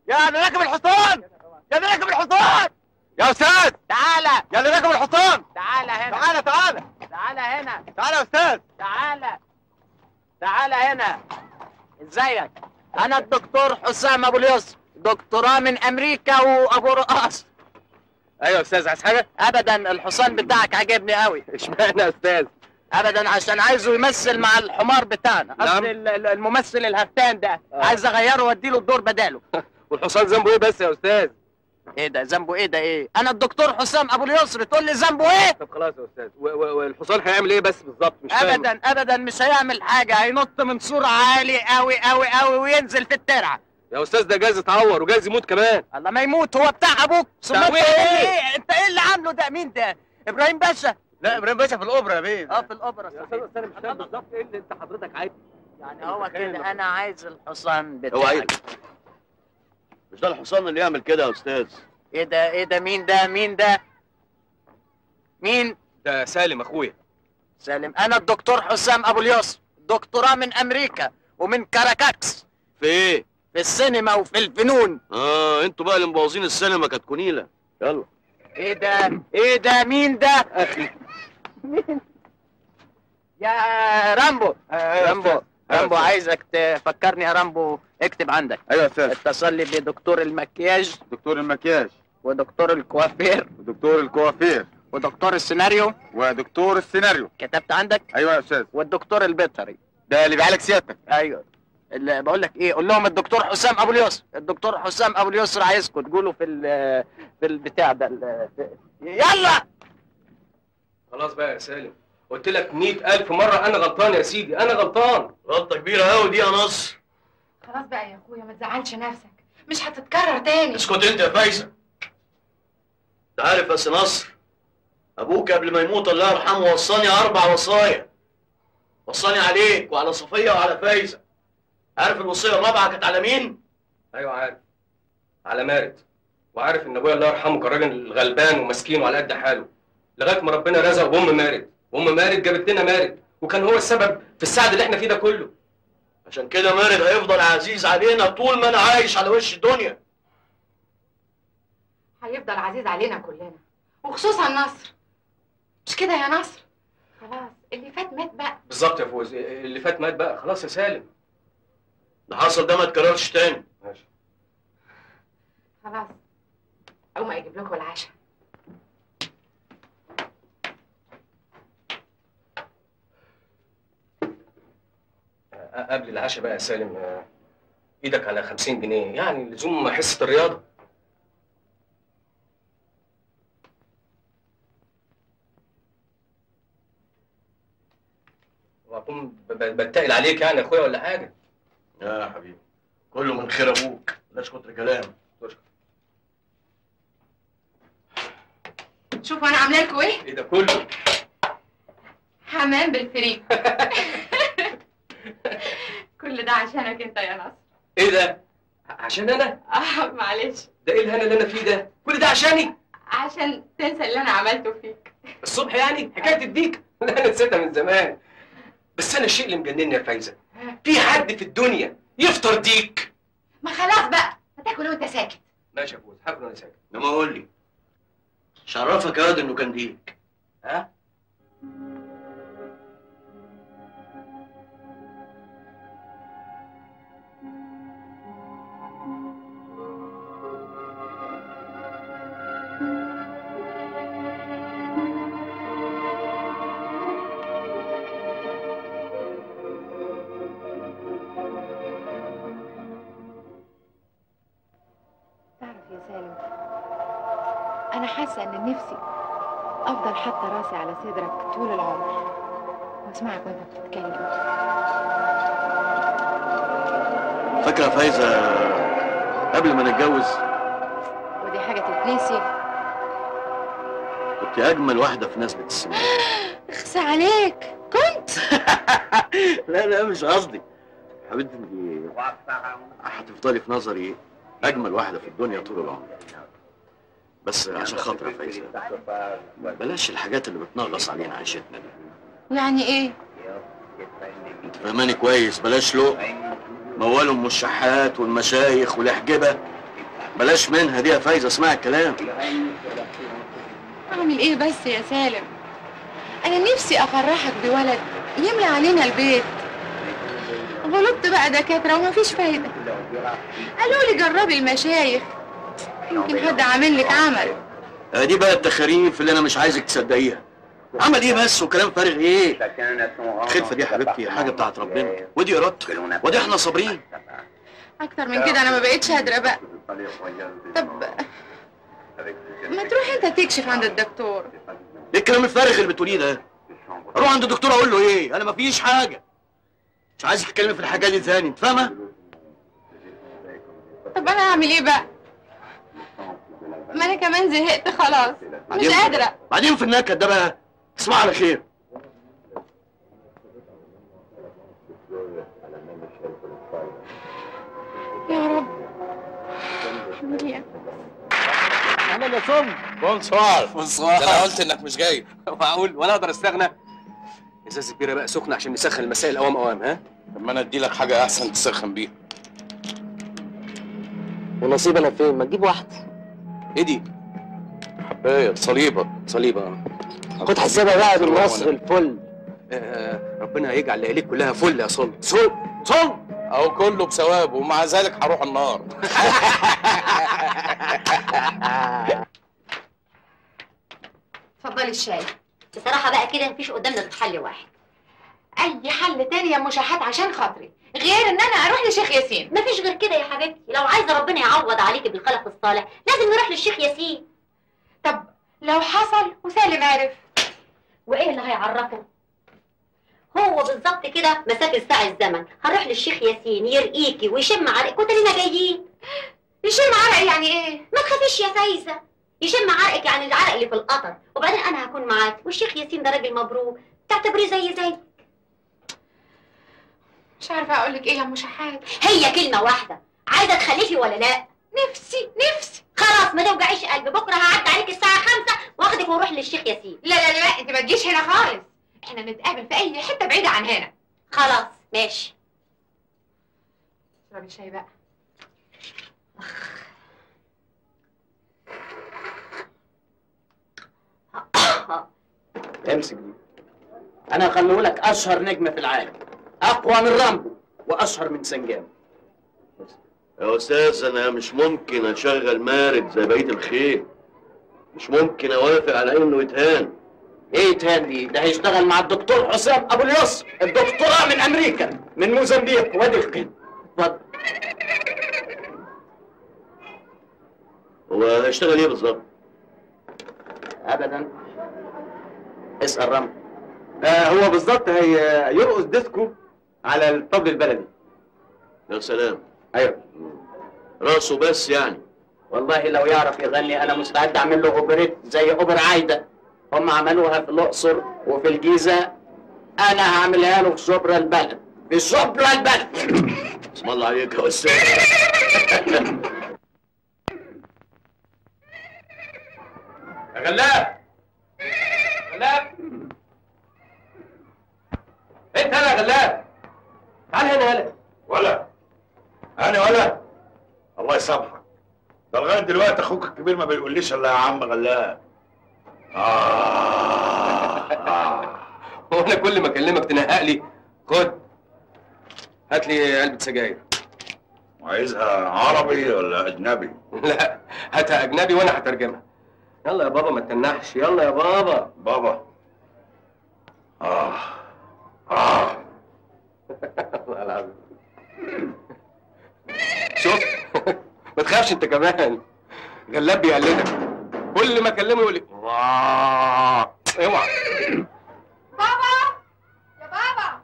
يا اللي راكب الحصان يا اللي راكب الحصان يا استاذ تعالى يا اللي راكب الحصان تعالى هنا تعالى تعالى تعالى هنا تعالى يا استاذ تعالى تعالى هنا ازيك انا الدكتور حسام ابو اليسر دكتوراه من امريكا وابو رقاص
ايوه يا استاذ عايز حاجه
ابدا الحصان بتاعك عجبني قوي
اشمعنى يا استاذ
ابدا عشان عايزه يمثل مع الحمار بتاعنا
نعم.
قصدي ال- ال- الممثل الهفتان ده عايز اغيره واديله الدور بداله
والحصان ذنبه ايه بس يا استاذ
ايه ده ذنبه ايه ده ايه انا الدكتور حسام ابو اليسر تقول لي ذنبه ايه
طب خلاص يا استاذ و- و- والحصان هيعمل ايه بس بالظبط مش فاهم
ابدا ابدا مش هيعمل حاجه هينط من سور عالي قوي قوي قوي وينزل في الترعه
يا استاذ ده جايز يتعور وجايز يموت كمان
الله ما يموت هو بتاع ابوك ثم
بتاع
انت
أبويا
ايه انت ايه اللي عامله ده مين ده ابراهيم باشا
لا ابراهيم باشا في الاوبرا يا بيه
اه في الاوبرا
يا استاذ انا مش فاهم بالظبط ايه اللي انت حضرتك عايز
يعني هو كده انا عايز الحصان
هو عايز
بتاعك
مش ده الحصان اللي يعمل كده يا استاذ
ايه ده ايه ده مين ده مين ده مين
ده سالم اخويا
سالم انا الدكتور حسام ابو اليسر دكتوراه من امريكا ومن كاراكاكس
في ايه
في السينما وفي الفنون
اه انتوا بقى اللي مبوظين السينما كتكونيله يلا
ايه ده ايه ده مين ده اخي مين يا رامبو رامبو رامبو عايزك تفكرني يا رامبو اكتب عندك
ايوه يا استاذ
اتصل لي بدكتور المكياج
دكتور المكياج
ودكتور الكوافير
ودكتور الكوافير
ودكتور السيناريو
ودكتور السيناريو
كتبت عندك
ايوه يا استاذ
والدكتور البيطري
ده اللي بيعالج سيادتك
ايوه اللي بقول لك ايه قول لهم الدكتور حسام ابو اليسر الدكتور حسام ابو اليسر عايزكم تقولوا في ال- في البتاع ده ال- يلا
خلاص بقى يا سالم قلت لك مئة ألف مرة أنا غلطان يا سيدي أنا غلطان
غلطة كبيرة أوي دي يا نصر
خلاص بقى يا اخويا ما تزعلش نفسك مش هتتكرر تاني
اسكت أنت يا فايزة أنت عارف يا سي نصر أبوك قبل ما يموت الله يرحمه وصاني أربع وصايا وصاني عليك وعلى صفية وعلى فايزة عارف الوصية الرابعة كانت على مين؟
أيوة عارف على مارد وعارف إن أبويا الله يرحمه كان راجل غلبان ومسكين وعلى قد حاله لغاية ما ربنا رزق بأم مارد وأم مارد جابت لنا مارد وكان هو السبب في السعد اللي إحنا فيه ده كله
عشان كده مارد هيفضل عزيز علينا طول ما أنا عايش على وش الدنيا
هيفضل عزيز علينا كلنا وخصوصا نصر مش كده يا نصر خلاص اللي فات مات بقى
بالظبط يا فوز اللي فات مات بقى خلاص يا سالم
اللي حصل ده ما اتكررش تاني
ماشي
خلاص اقوم اجيب لكم العشاء
أ- قبل العشاء بقى يا سالم آه، ايدك على 50 جنيه يعني لزوم حصة الرياضة واكون ب- ب- بتقل عليك يعني يا اخويا ولا حاجة
يا حبيبي كله من خير أبوك بلاش كتر كلام
شوفوا انا عامله لكم ايه
ايه ده كله
حمام بالفريك كل ده عشانك انت يا نصر
ايه ده عشان انا
اه معلش
ده ايه الهنا اللي انا فيه ده كل ده عشاني
عشان تنسى اللي انا عملته فيك
الصبح يعني حكايه الديك لا انا نسيتها من زمان بس انا الشيء اللي مجنني يا فايزه في حد في الدنيا يفطر ديك
ما خلاص بقى ما تاكل وانت ساكت
ماشي يا فوز هاكل وانا ساكت
انما قول لي مش عرفك يا واد انه كان ديك
ها
تعرف يا سالم انا حاسه ان نفسي افضل حاطه راسي على صدرك طول العمر واسمعك وانت بتتكلم
فاكره يا فايزه قبل ما نتجوز
ودي حاجه تتنسي
كنت اجمل واحده في نسبه السنين
اخس عليك كنت
لا لا مش قصدي حبيبتي انت هتفضلي في نظري اجمل واحده في الدنيا طول العمر بس عشان خاطر يا فايزه بلاش الحاجات اللي بتنغص علينا عيشتنا دي
يعني ايه
انت فهماني كويس بلاش لو موالهم الشحات والمشايخ والاحجبه بلاش منها دي يا فايزه اسمعي الكلام
اعمل ايه بس يا سالم انا نفسي افرحك بولد يملى علينا البيت غلطت بقى دكاتره ومفيش فايده قالوا لي جربي المشايخ يمكن حد عامل لك عمل
آه دي بقى التخاريف اللي انا مش عايزك تصدقيها عمل ايه بس وكلام فارغ ايه الخلفه دي يا حبيبتي حاجه بتاعت ربنا ودي ارادتك ودي احنا صابرين
اكتر من كده انا ما بقتش قادره بقى طب ما تروح انت تكشف عند الدكتور
ايه الكلام الفارغ اللي بتقوليه ده اروح عند الدكتور اقول له ايه انا مفيش حاجه مش عايزك تتكلمي في الحاجه دي تاني انت فاهمه
طب انا اعمل ايه بقى ما انا كمان زهقت خلاص مش
بعدين-
قادره
بعدين في النكد ده بقى تصبح على خير
يا رب يا
انا اللي صم
بونسوار
بونسوار.
ده انا قلت انك مش جاي
معقول ولا اقدر استغنى ازازه كبيره بقى سخنه عشان نسخن المسائل اوام اوام ها
طب ما انا ادي لك حاجه احسن تسخن بيها
ونصيب انا فين ما تجيب واحده ايه دي
حبايه صليبه
صليبه اه خد حسابها بقى بالمصر الفل آه ربنا يجعل لياليك كلها فل يا صل صل صل
او كله بثواب ومع ذلك هروح النار
اتفضلي الشاي
بصراحه بقى كده مفيش قدامنا غير حل واحد
اي حل تاني يا مشاحات عشان خاطري غير ان انا اروح لشيخ ياسين
مفيش غير كده يا حبيبتي لو عايزه ربنا يعوض عليكي بالخلق الصالح لازم نروح للشيخ ياسين
طب لو حصل وسالم عرف
وايه اللي هيعرفه هو بالظبط كده مسافه ساعة الزمن هنروح للشيخ ياسين يرقيكي ويشم عرقك وترينا جايين
يشم عرق يعني ايه
ما تخافيش يا فايزه يشم عرقك يعني العرق اللي في القطر وبعدين انا هكون معاك والشيخ ياسين ده راجل مبروك تعتبريه زي زي
مش عارفه اقول لك ايه يا مشاحات
هي كلمه واحده عايزه تخلفي ولا لا
نفسي نفسي
خلاص ما توجعيش قلبي بكره هعدي عليك الساعه 5 واخدك ونروح للشيخ ياسين
لا لا لا انت ما تجيش هنا خالص احنا نتقابل في اي حته بعيده عن هنا
خلاص ماشي
اشربي الشاي بقى
امسك دي انا هخليهولك اشهر نجم في العالم اقوى من رامبو واشهر من سنجام
يا استاذ انا مش ممكن اشغل مارد زي بقيه الخيل مش ممكن اوافق على انه يتهان
ايه تاني دي ده هيشتغل مع الدكتور حسام ابو اليسر الدكتوراه من امريكا من موزمبيق وادي القنا اتفضل
هو هيشتغل ايه بالظبط
ابدا اسال رامبو آه هو بالظبط هي يرقص ديسكو على الطبل البلدي
يا سلام
ايوه
راسه بس يعني
والله لو يعرف يغني انا مستعد اعمل له اوبريت زي اوبرا عايده هم عملوها في الاقصر وفي الجيزه انا هعملها له في شبرا البلد في شبرا البلد
اسم الله عليك يا استاذ
يا غلاب غلاب انت انا يا غلاب تعال هنا يالا
ولا انا ولا الله يسامحك ده لغايه دلوقتي اخوك الكبير ما بيقوليش الا يا عم غلاب آه. آه.
هو انا كل ما اكلمك تنهق لي خد هات لي علبه سجاير
عايزها عربي ولا اجنبي
لا هاتها اجنبي وانا هترجمها يلا يا بابا ما تنحش يلا يا بابا
بابا اه اه
والله العظيم شوف ما تخافش انت كمان غلاب بيقلدك كل ما اكلمه يقول لي "واه". اوعى
بابا يا بابا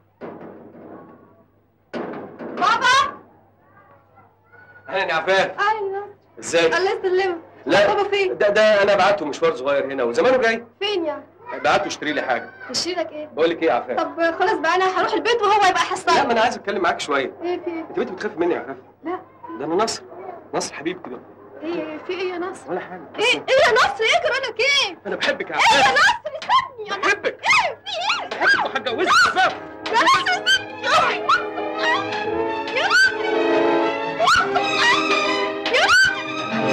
بابا
اهلا يا عفان
ايوه
ازيك
الله يسلمك
لا
بابا فين؟
ده ده انا بعته مشوار صغير هنا وزمانه جاي
فين يعني؟
بعته اشتري لي حاجه
تشتري لك ايه؟
بقول لك ايه يا عفان
طب خلاص بقى انا هروح البيت وهو يبقى
لا
حصان
ما انا عايز اتكلم معاك شويه
ايه في ايه؟
انت بنت بتخاف مني يا عفاف
لا
ده انا نصر نصر حبيبي كده
ايه في ايه يا نصر؟
ولا حاجه
ايه ايه يا نصر ايه جرالك ايه؟
انا بحبك يا
ايه يا
عفاف
نصر استني يا نصر
بحبك
ايه في ايه؟
بحبك وهتجوزك يا عفاف
يا نصر استني يا نصر يا نصر يا نصر يا نصر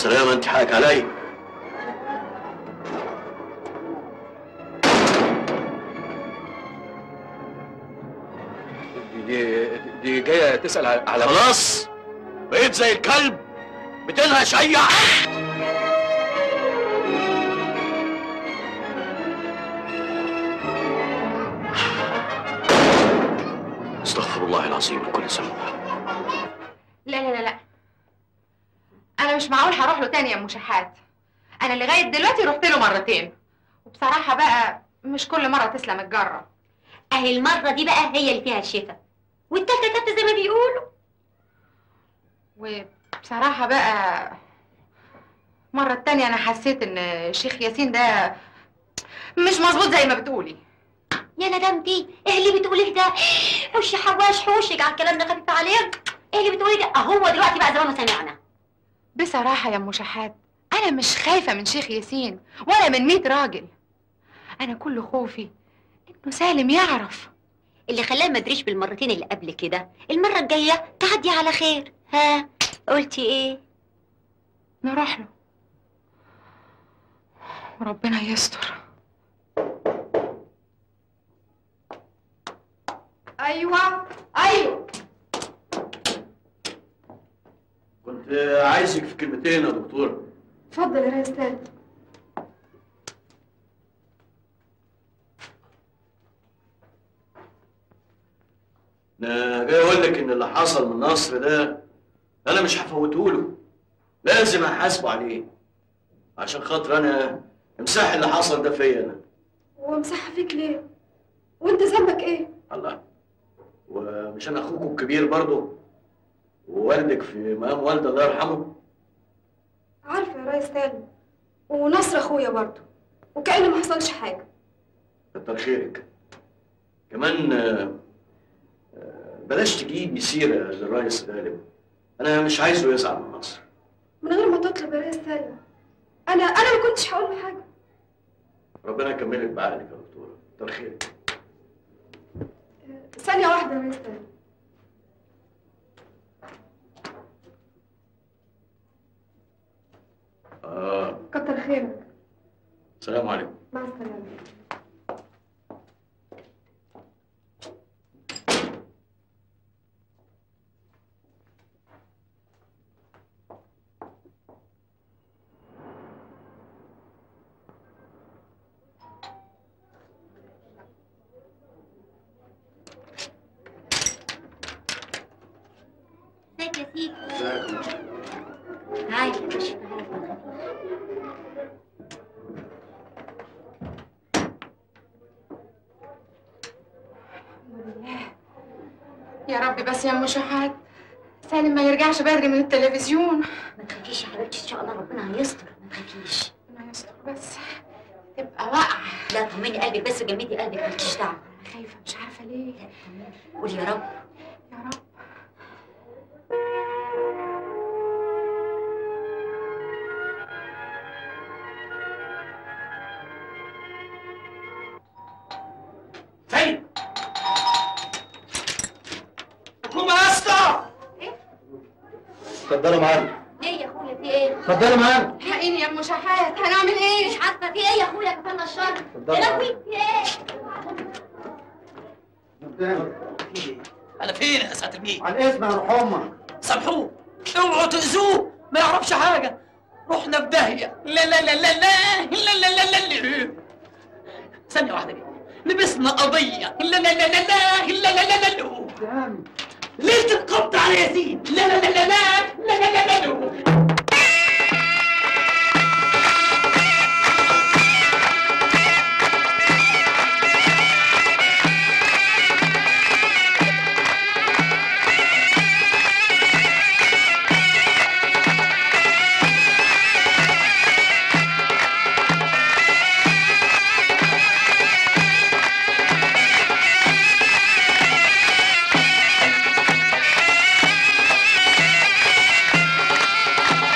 السلامة انت حقك عليا
دي دي جايه تسال على على
خلاص بقيت زي الكلب بتنهش اي حد استغفر الله العظيم من كل ذنب
لا لا لا لا انا مش معقول هروح له تاني يا ام شحات انا لغايه دلوقتي رحت له مرتين وبصراحه بقى مش كل مره تسلم الجره
اهي المره دي بقى هي اللي فيها الشفا والتالتة تالتة زي ما بيقولوا
وبصراحه بقى المره التانية انا حسيت ان الشيخ ياسين ده مش مظبوط زي ما بتقولي
يا ندمتي ايه اللي بتقوليه ده حوش يا حواش حوشك على الكلام ده خفيف عليك ايه اللي بتقوليه ده اهو دلوقتي بقى زمانه سمعنا
بصراحه يا ام شحات انا مش خايفه من شيخ ياسين ولا من ميت راجل انا كل خوفي انه سالم يعرف
اللي خلاه ما ادريش بالمرتين اللي قبل كده المره الجايه تعدي على خير ها قلتي ايه
نروح له وربنا يستر
ايوه ايوه
كنت عايزك في كلمتين يا دكتور
اتفضل يا ريس تاني
انا جاي اقول لك ان اللي حصل من نصر ده انا مش هفوته له لازم احاسبه عليه عشان خاطر انا امسح اللي حصل ده فيا انا
ومسحها فيك ليه وانت ذنبك ايه
الله ومش انا اخوكم الكبير برضه ووالدك في مقام والده الله يرحمه
عارفه يا ريس تاني ونصر اخويا برضه وكأن ما حصلش حاجه
كتر خيرك كمان آه، آه، بلاش تجيبي سيره للريس غالب انا مش عايزه يزعل من نصر
من غير ما تطلب يا ريس تاني انا انا ما كنتش هقول له حاجه
ربنا يكملك بعقلك يا دكتوره كتر خيرك
ثانيه واحده يا ريس تاني
اه
كتر خيرك
السلام عليكم
مع السلامه
ازيك يا سيدي تعالي يا باشا
يا رب بس يا ام شحات سالم ما يرجعش بدري من التلفزيون
ما تخافيش يا حبيبتي ان شاء الله ربنا هيستر ما تخافيش
ربنا يستر بس تبقى واقعه
لا طمني قلبك بس جمدي قلبك مالكيش دعوه
خايفه مش عارفه ليه
قولي يا رب
يا رب
فين؟ حكومة يا اسطى
اتفضلوا معانا
ليه يا اخويا في ايه؟
اتفضلوا معانا
حقيني يا ام شحات هنعمل ايه
مش عارفه في ايه يا اخويا كفانا الشر
اتفضلوا.
يا لهوي في ايه؟
على فين يا سعاده الميت؟
على الاسم يا روح امك
سامحوه اوعوا تاذوه ما يعرفش حاجه رحنا في داهيه لا لا لا لا لا لا لا لا لا لا ثانيه واحده كده لبسنا قضيه لا لا لا لا لا لا لا لا لا ليله القبض على ياسين لا لا لا لا لا لا لا لا لا
يا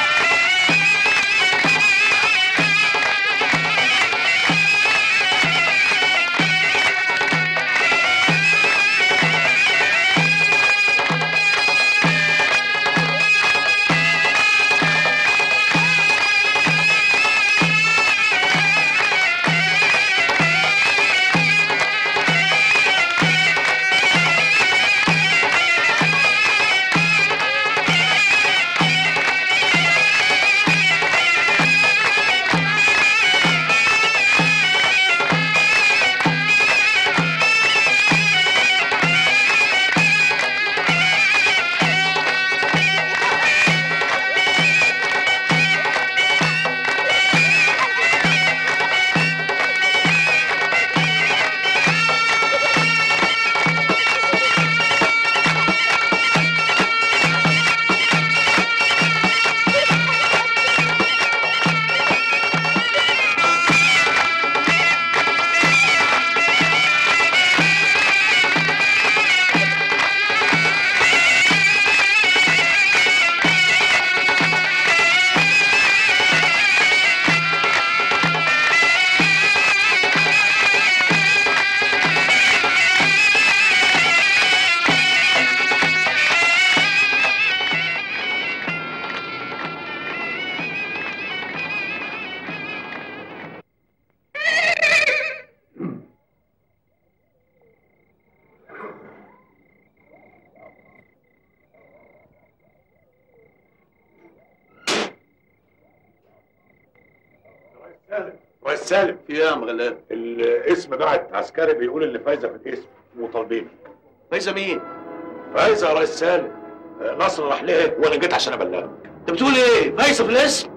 سالم
في ايه يا عم غلاب؟
الاسم بعت عسكري بيقول ان فايزه في الاسم وطالبينك
فايزه مين؟
فايزه يا ريس سالم آه، نصر راح ليه وانا جيت عشان ابلغك
انت بتقول ايه؟ فايزه في الاسم؟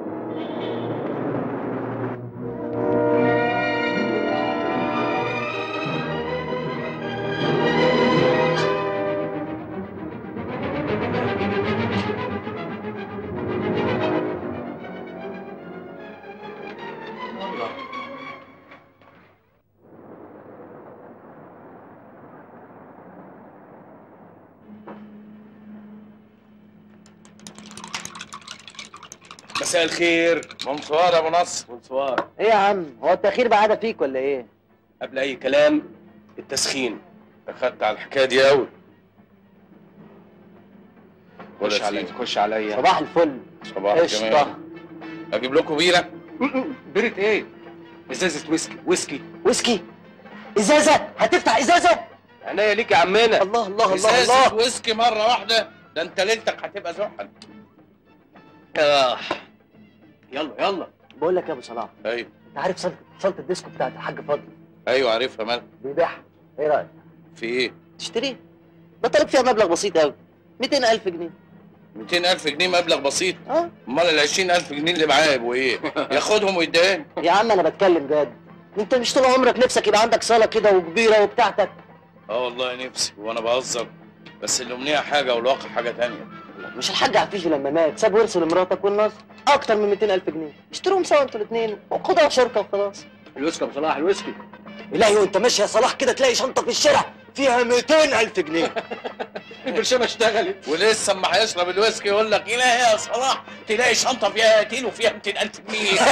مساء الخير منصور يا ابو نصر منصور
ايه يا عم هو التاخير بعادة فيك ولا ايه
قبل اي كلام التسخين اخدت على الحكايه دي قوي خش عليا خش عليا
صباح الفل
صباح
قشطة.
الجمال اجيب لكم بيره بيره ايه ازازه ويسكي ويسكي
ويسكي ازازه هتفتح ازازه
عينيا ليك يا عمنا
الله الله الله
ازازه
الله
ويسكي مره واحده ده انت ليلتك هتبقى زحل اه يلا يلا
بقول لك يا ابو صلاح
ايوه
انت عارف صاله صاله الديسكو بتاعت الحاج فضل
ايوه عارفها مالها
بيبيعها ايه رايك
في ايه
تشتريها ده طالب فيها مبلغ بسيط قوي 200000 جنيه
200000 جنيه مبلغ بسيط
اه
امال ال 20000 جنيه اللي معاه يبقوا ايه ياخدهم ويديهم
يا عم انا بتكلم جد انت مش طول عمرك نفسك يبقى عندك صاله كده وكبيره وبتاعتك
اه والله نفسي وانا بهزر بس الامنيه حاجه والواقع حاجه تانية
مش الحاج عفيفي لما مات ساب ورث لمراتك والناس اكتر من 200000 جنيه اشتروهم سوا انتوا الاثنين وخدوها شركه وخلاص
الويسكي يا ابو صلاح الويسكي
الهي وانت ماشي يا صلاح كده تلاقي شنطه في الشارع فيها 200000 جنيه
البرشامه اشتغلت ولسه اما هيشرب الويسكي يقول لك الهي يا صلاح تلاقي شنطه فيها 200 وفيها 200000 جنيه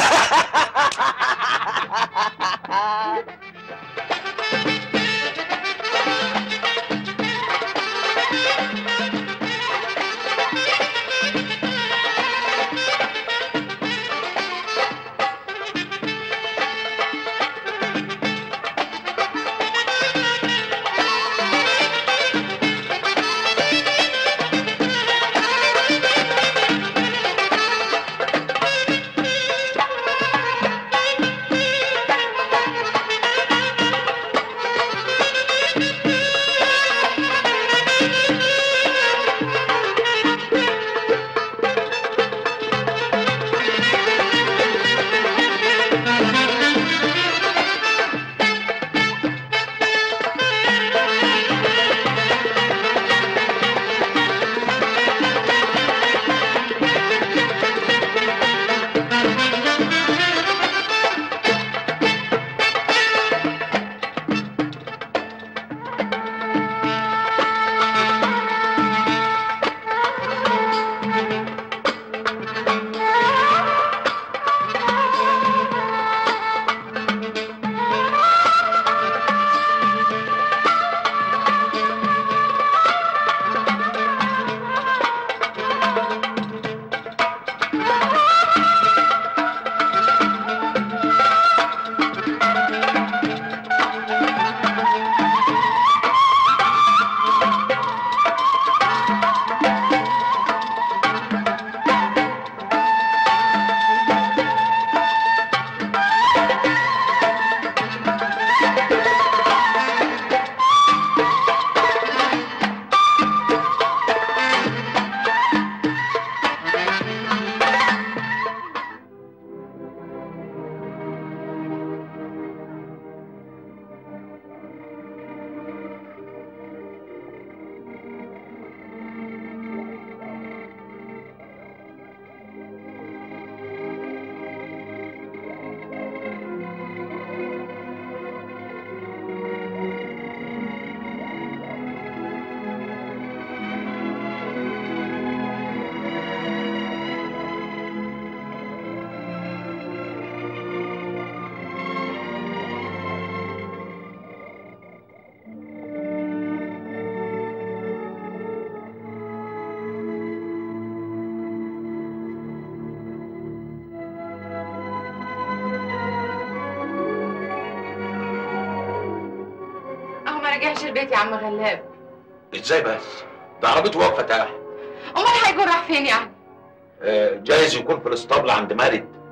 اهو ما رجعش البيت يا عم غلاب
ازاي بس ده عربيته واقفه تحت
امال هيكون راح فين يعني
آه، جايز يكون في الاسطبل عند مارد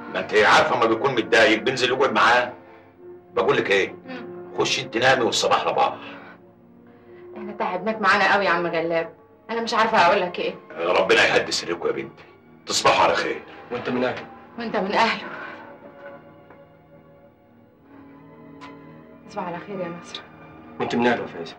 ما انت عارفه اما بيكون متضايق بنزل يقعد معاه بقول لك ايه خشي انت نامي والصباح رباح
احنا تعبناك معانا قوي يا عم غلاب انا مش عارفه اقول لك ايه
ربنا يهدي سركم يا بنتي تصبحوا على خير
وانت من اهله
وانت من اهله تصبح على خير يا نصر
وانت من اهله يا فايزه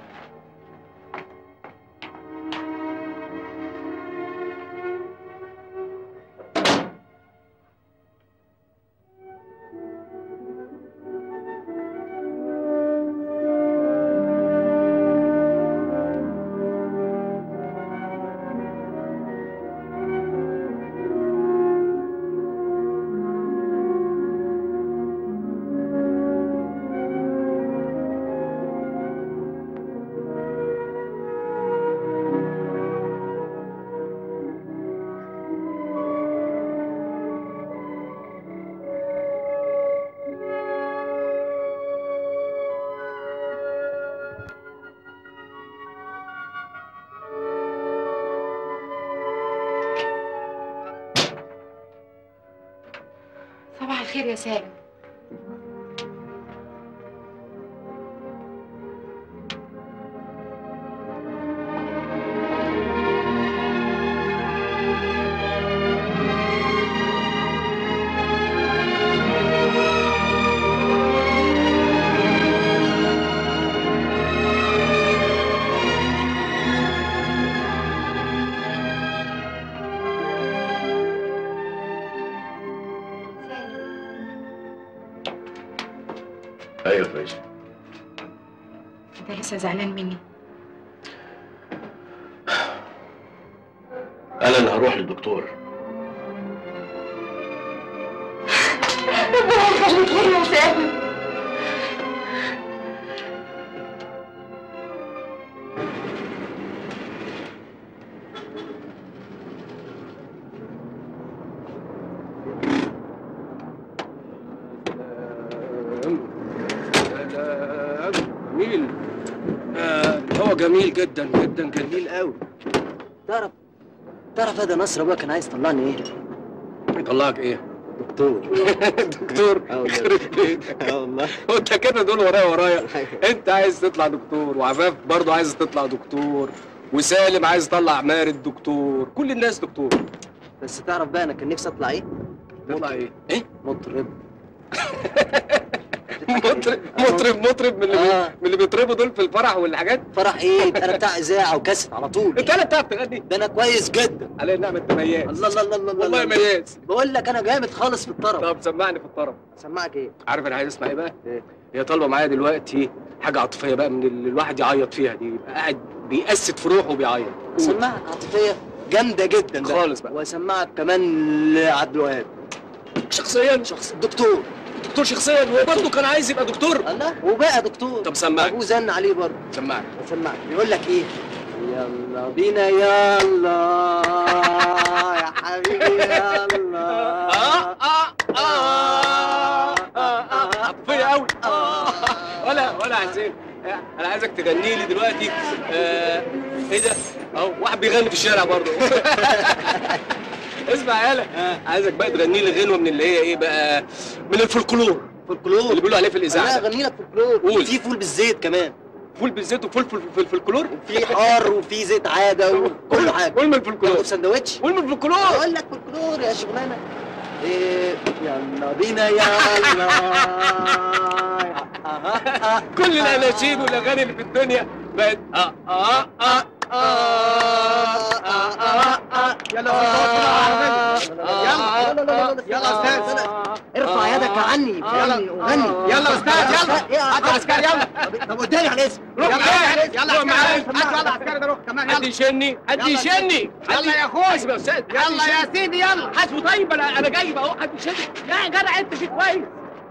صباح الخير يا سالم
ايوه فايزه
انت لسه زعلان مني
انا اللي هروح للدكتور
ربنا يخليك ليا يا سالم
جميل آه هو جميل جدا جدا جميل قوي
تعرف تعرف هذا نصر ابويا كان عايز يطلعني ايه؟
يطلعك ايه؟
دكتور
دكتور يخرب بيتك
اه والله
وانت كده دول ورايا ورايا انت عايز تطلع دكتور وعفاف برضه عايز تطلع دكتور وسالم عايز يطلع مارد دكتور كل الناس دكتور
بس تعرف بقى انا كان نفسي اطلع ايه؟
تطلع ايه؟ ايه؟
مطرب
مطرب مطرب مطرب من اللي بي...
آه.
من اللي بيطربوا دول في الفرح والحاجات
فرح ايه؟ ده انا بتاع اذاعه وكاسيت على طول
انت انا بتعرف تغني
ده انا كويس جدا
على النعمه انت مياس
الله الله الله الله
والله
الله.
مياس
بقول لك انا جامد خالص في الطرب
طب سمعني في الطرب
سمعك ايه؟
عارف انا عايز اسمع ايه بقى؟
ايه؟
هي طالبه معايا دلوقتي حاجه عاطفيه بقى من اللي الواحد يعيط فيها دي يبقى قاعد بيقسد في روحه وبيعيط
سمعك عاطفيه جامده جدا بقى.
خالص بقى.
واسمعك كمان لعبد الوهاب
شخصيا
شخص دكتور
دكتور شخصيا هو برضه كان عايز يبقى دكتور
الله وبقى دكتور
طب سمعني
ابوه زن عليه برضه
سمعني
سمعك بيقول لك ايه يلا بينا يلا يا حبيبي يلا
عاطفيه قوي ولا ولا حسين انا عايزك تغني لي دلوقتي آه ايه ده اهو واحد بيغني في الشارع برضه اسمع يالا عايزك بقى تغني لي غنوه من اللي هي ايه بقى من الفولكلور
فولكلور
اللي بيقولوا عليه في الاذاعه
لا
ده.
اغني لك فولكلور
قول.
في فول بالزيت كمان
فول بالزيت وفول في في الفولكلور
في حار وفي زيت عاده وكل حاجه
قول من الفولكلور
تاخد سندوتش
قول من الفولكلور
اقول لك فولكلور يا شغلانه إيه يلا بينا يلا
كل الاناشيد والاغاني اللي في الدنيا بقت اه اه اه
يلا يلا يلا استاذ ارفع يدك عني يلا غني
يلا استاذ يلا هات عسكري يلا
طب قدامي على الاسم
روح معايا
روح
يلا
معايا.
عسكري هات يلا عسكري ده روح كمان
حد
يلا
يشني حد
يلا.
يشني
يلا يا اخوي
اسمع يا استاذ حد
يلا يا
يشني.
سيدي يلا
حاسبه طيب انا انا جايب اهو حد يشني يا جدع انت فيك كويس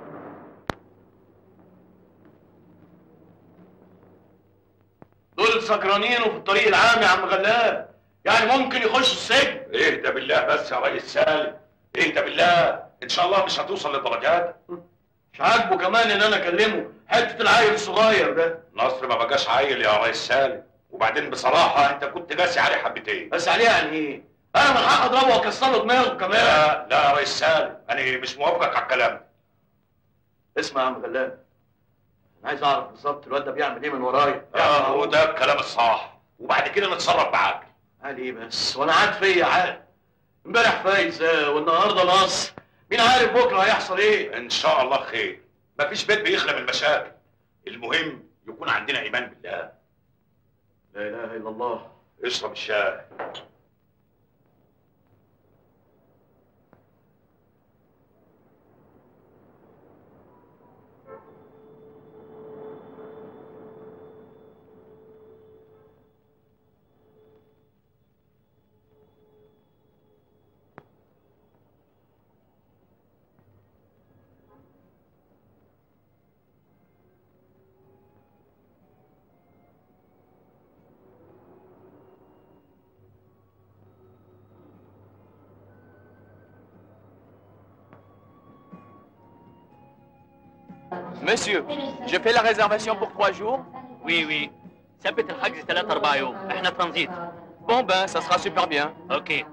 دول سكرانين وفي الطريق العام يا عم غلاب يعني ممكن يخشوا السجن
اهدى بالله بس يا ريس سالم اهدى بالله ان شاء الله مش هتوصل للدرجات
مش عاجبه كمان ان انا اكلمه حته العيل الصغير ده
نصر ما بقاش عيل يا ريس سالم وبعدين بصراحه انت كنت قاسي عليه حبتين
بس عليه يعني ايه انا من حق اضربه واكسر له دماغه كمان
لا لا يا ريس سالم انا مش موافقك على الكلام ده
اسمع يا عم غلاب انا عايز اعرف بالظبط الواد ده بيعمل ايه من ورايا
اه هو ده الكلام الصح وبعد كده نتصرف بعقل
قال ايه بس وانا قاعد فيا عقل امبارح فايزه والنهارده نصر مين عارف بكره هيحصل ايه
ان شاء الله خير مفيش بيت بيخلى من المشاكل المهم يكون عندنا ايمان بالله
لا اله الا الله
اشرب الشاي
Monsieur, je fais la réservation pour trois jours
Oui, oui. ثبت الحجز ثلاثة أربع يوم، إحنا ترانزيت.
Bon ben, ça sera super bien.
أوكي.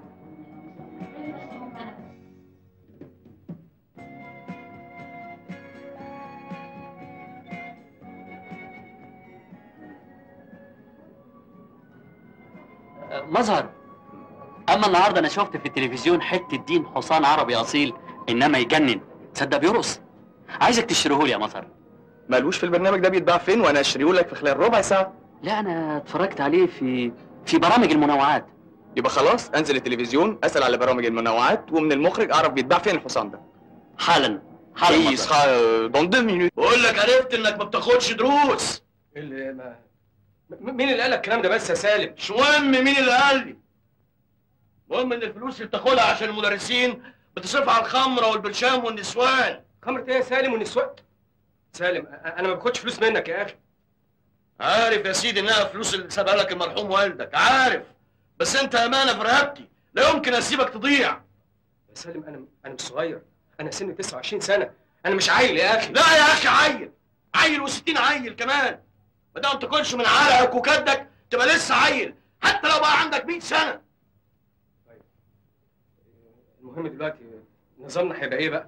مظهر اما النهارده انا شفت في التلفزيون حته دين حصان عربي اصيل انما يجنن تصدق بيرقص عايزك تشتريه لي يا مظهر
مالوش في البرنامج ده بيتباع فين وانا اشتريه لك في خلال ربع ساعه
لا انا اتفرجت عليه في في برامج المنوعات
يبقى خلاص انزل التلفزيون اسال على برامج المنوعات ومن المخرج اعرف بيتباع فين الحصان ده
حالا
حالا il sera euh, dans deux minutes
بقول لك عرفت انك ما بتاخدش دروس
اللي ما م- مين اللي قال لك الكلام ده بس يا سالم؟
مش مهم مين اللي قال لي المهم ان الفلوس اللي بتاخدها عشان المدرسين بتصرفها على الخمره والبرشام والنسوان
خمرة ايه يا سالم والنسوان؟ سالم أ- انا ما باخدش فلوس منك يا اخي
عارف يا سيدي انها فلوس اللي سابها لك المرحوم والدك عارف بس انت امانه في رقبتي لا يمكن اسيبك تضيع
يا سالم انا انا مش صغير انا سني 29 سنه انا مش عيل يا اخي
لا يا اخي عيل عيل و60 عيل كمان ما دام تاكلش من عرقك وكدك تبقى لسه عيل حتى لو بقى عندك 100 سنه
المهم دلوقتي نظامنا هيبقى ايه بقى؟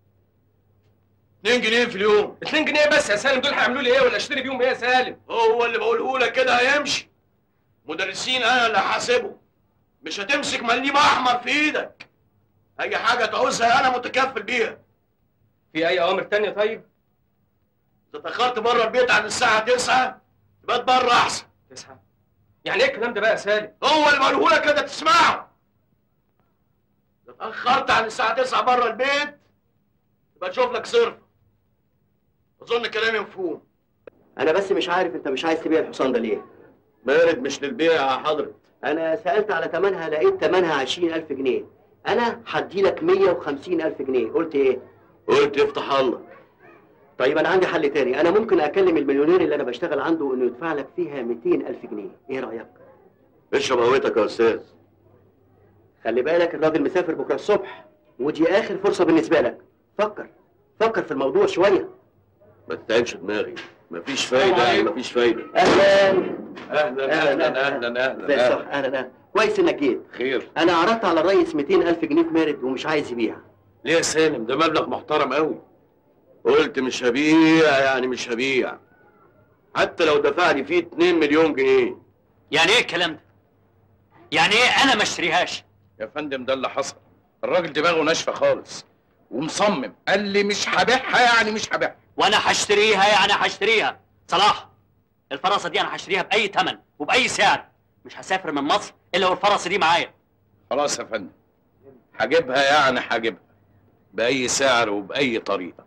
2 جنيه في اليوم
2 جنيه بس يا سالم دول هيعملوا لي ايه ولا اشتري بيهم ايه يا سالم؟
هو اللي بقوله لك كده هيمشي مدرسين انا اللي هحاسبه مش هتمسك مليم احمر في ايدك اي حاجه تعوزها انا متكفل بيها
في اي اوامر تانية طيب؟
اذا اتاخرت بره البيت عن الساعه 9 تبقى بره احسن
9 يعني ايه الكلام ده بقى يا سالم؟
هو اللي بقوله لك كده تسمعه اذا اتاخرت عن الساعه 9 بره البيت تبقى تشوف لك صرف اظن كلامي مفهوم
انا بس مش عارف انت مش عايز تبيع الحصان ده ليه
مارد مش للبيع يا حضرة
انا سالت على ثمنها لقيت ثمنها 20000 جنيه انا هدي لك 150000 جنيه قلت ايه
قلت يفتح الله
طيب انا عندي حل تاني انا ممكن اكلم المليونير اللي انا بشتغل عنده انه يدفع لك فيها 200000 جنيه ايه رايك
اشرب قهوتك يا استاذ
خلي بالك الراجل مسافر بكره الصبح ودي اخر فرصه بالنسبه لك فكر فكر في الموضوع شويه
ما تتعبش دماغي مفيش فايده يعني مفيش فايده
اهلا
اهلا اهلا اهلا
زي
اهلا
الصح اهلا اهلا كويس انك جيت
خير
انا عرضت على الريس 200000 جنيه في مارد ومش عايز يبيع
ليه يا سالم ده مبلغ محترم قوي قلت مش هبيع يعني مش هبيع حتى لو دفع لي فيه 2 مليون جنيه
يعني ايه الكلام ده؟ يعني ايه انا ما اشتريهاش؟
يا فندم ده اللي حصل الراجل دماغه ناشفه خالص ومصمم قال لي مش هبيعها يعني مش هبيعها
وانا هشتريها يعني هشتريها صلاح الفرصه دي انا هشتريها باي ثمن وباي سعر مش هسافر من مصر الا والفرصه دي معايا
خلاص يا فندم هجيبها يعني هجيبها بأي سعر وبأي طريقة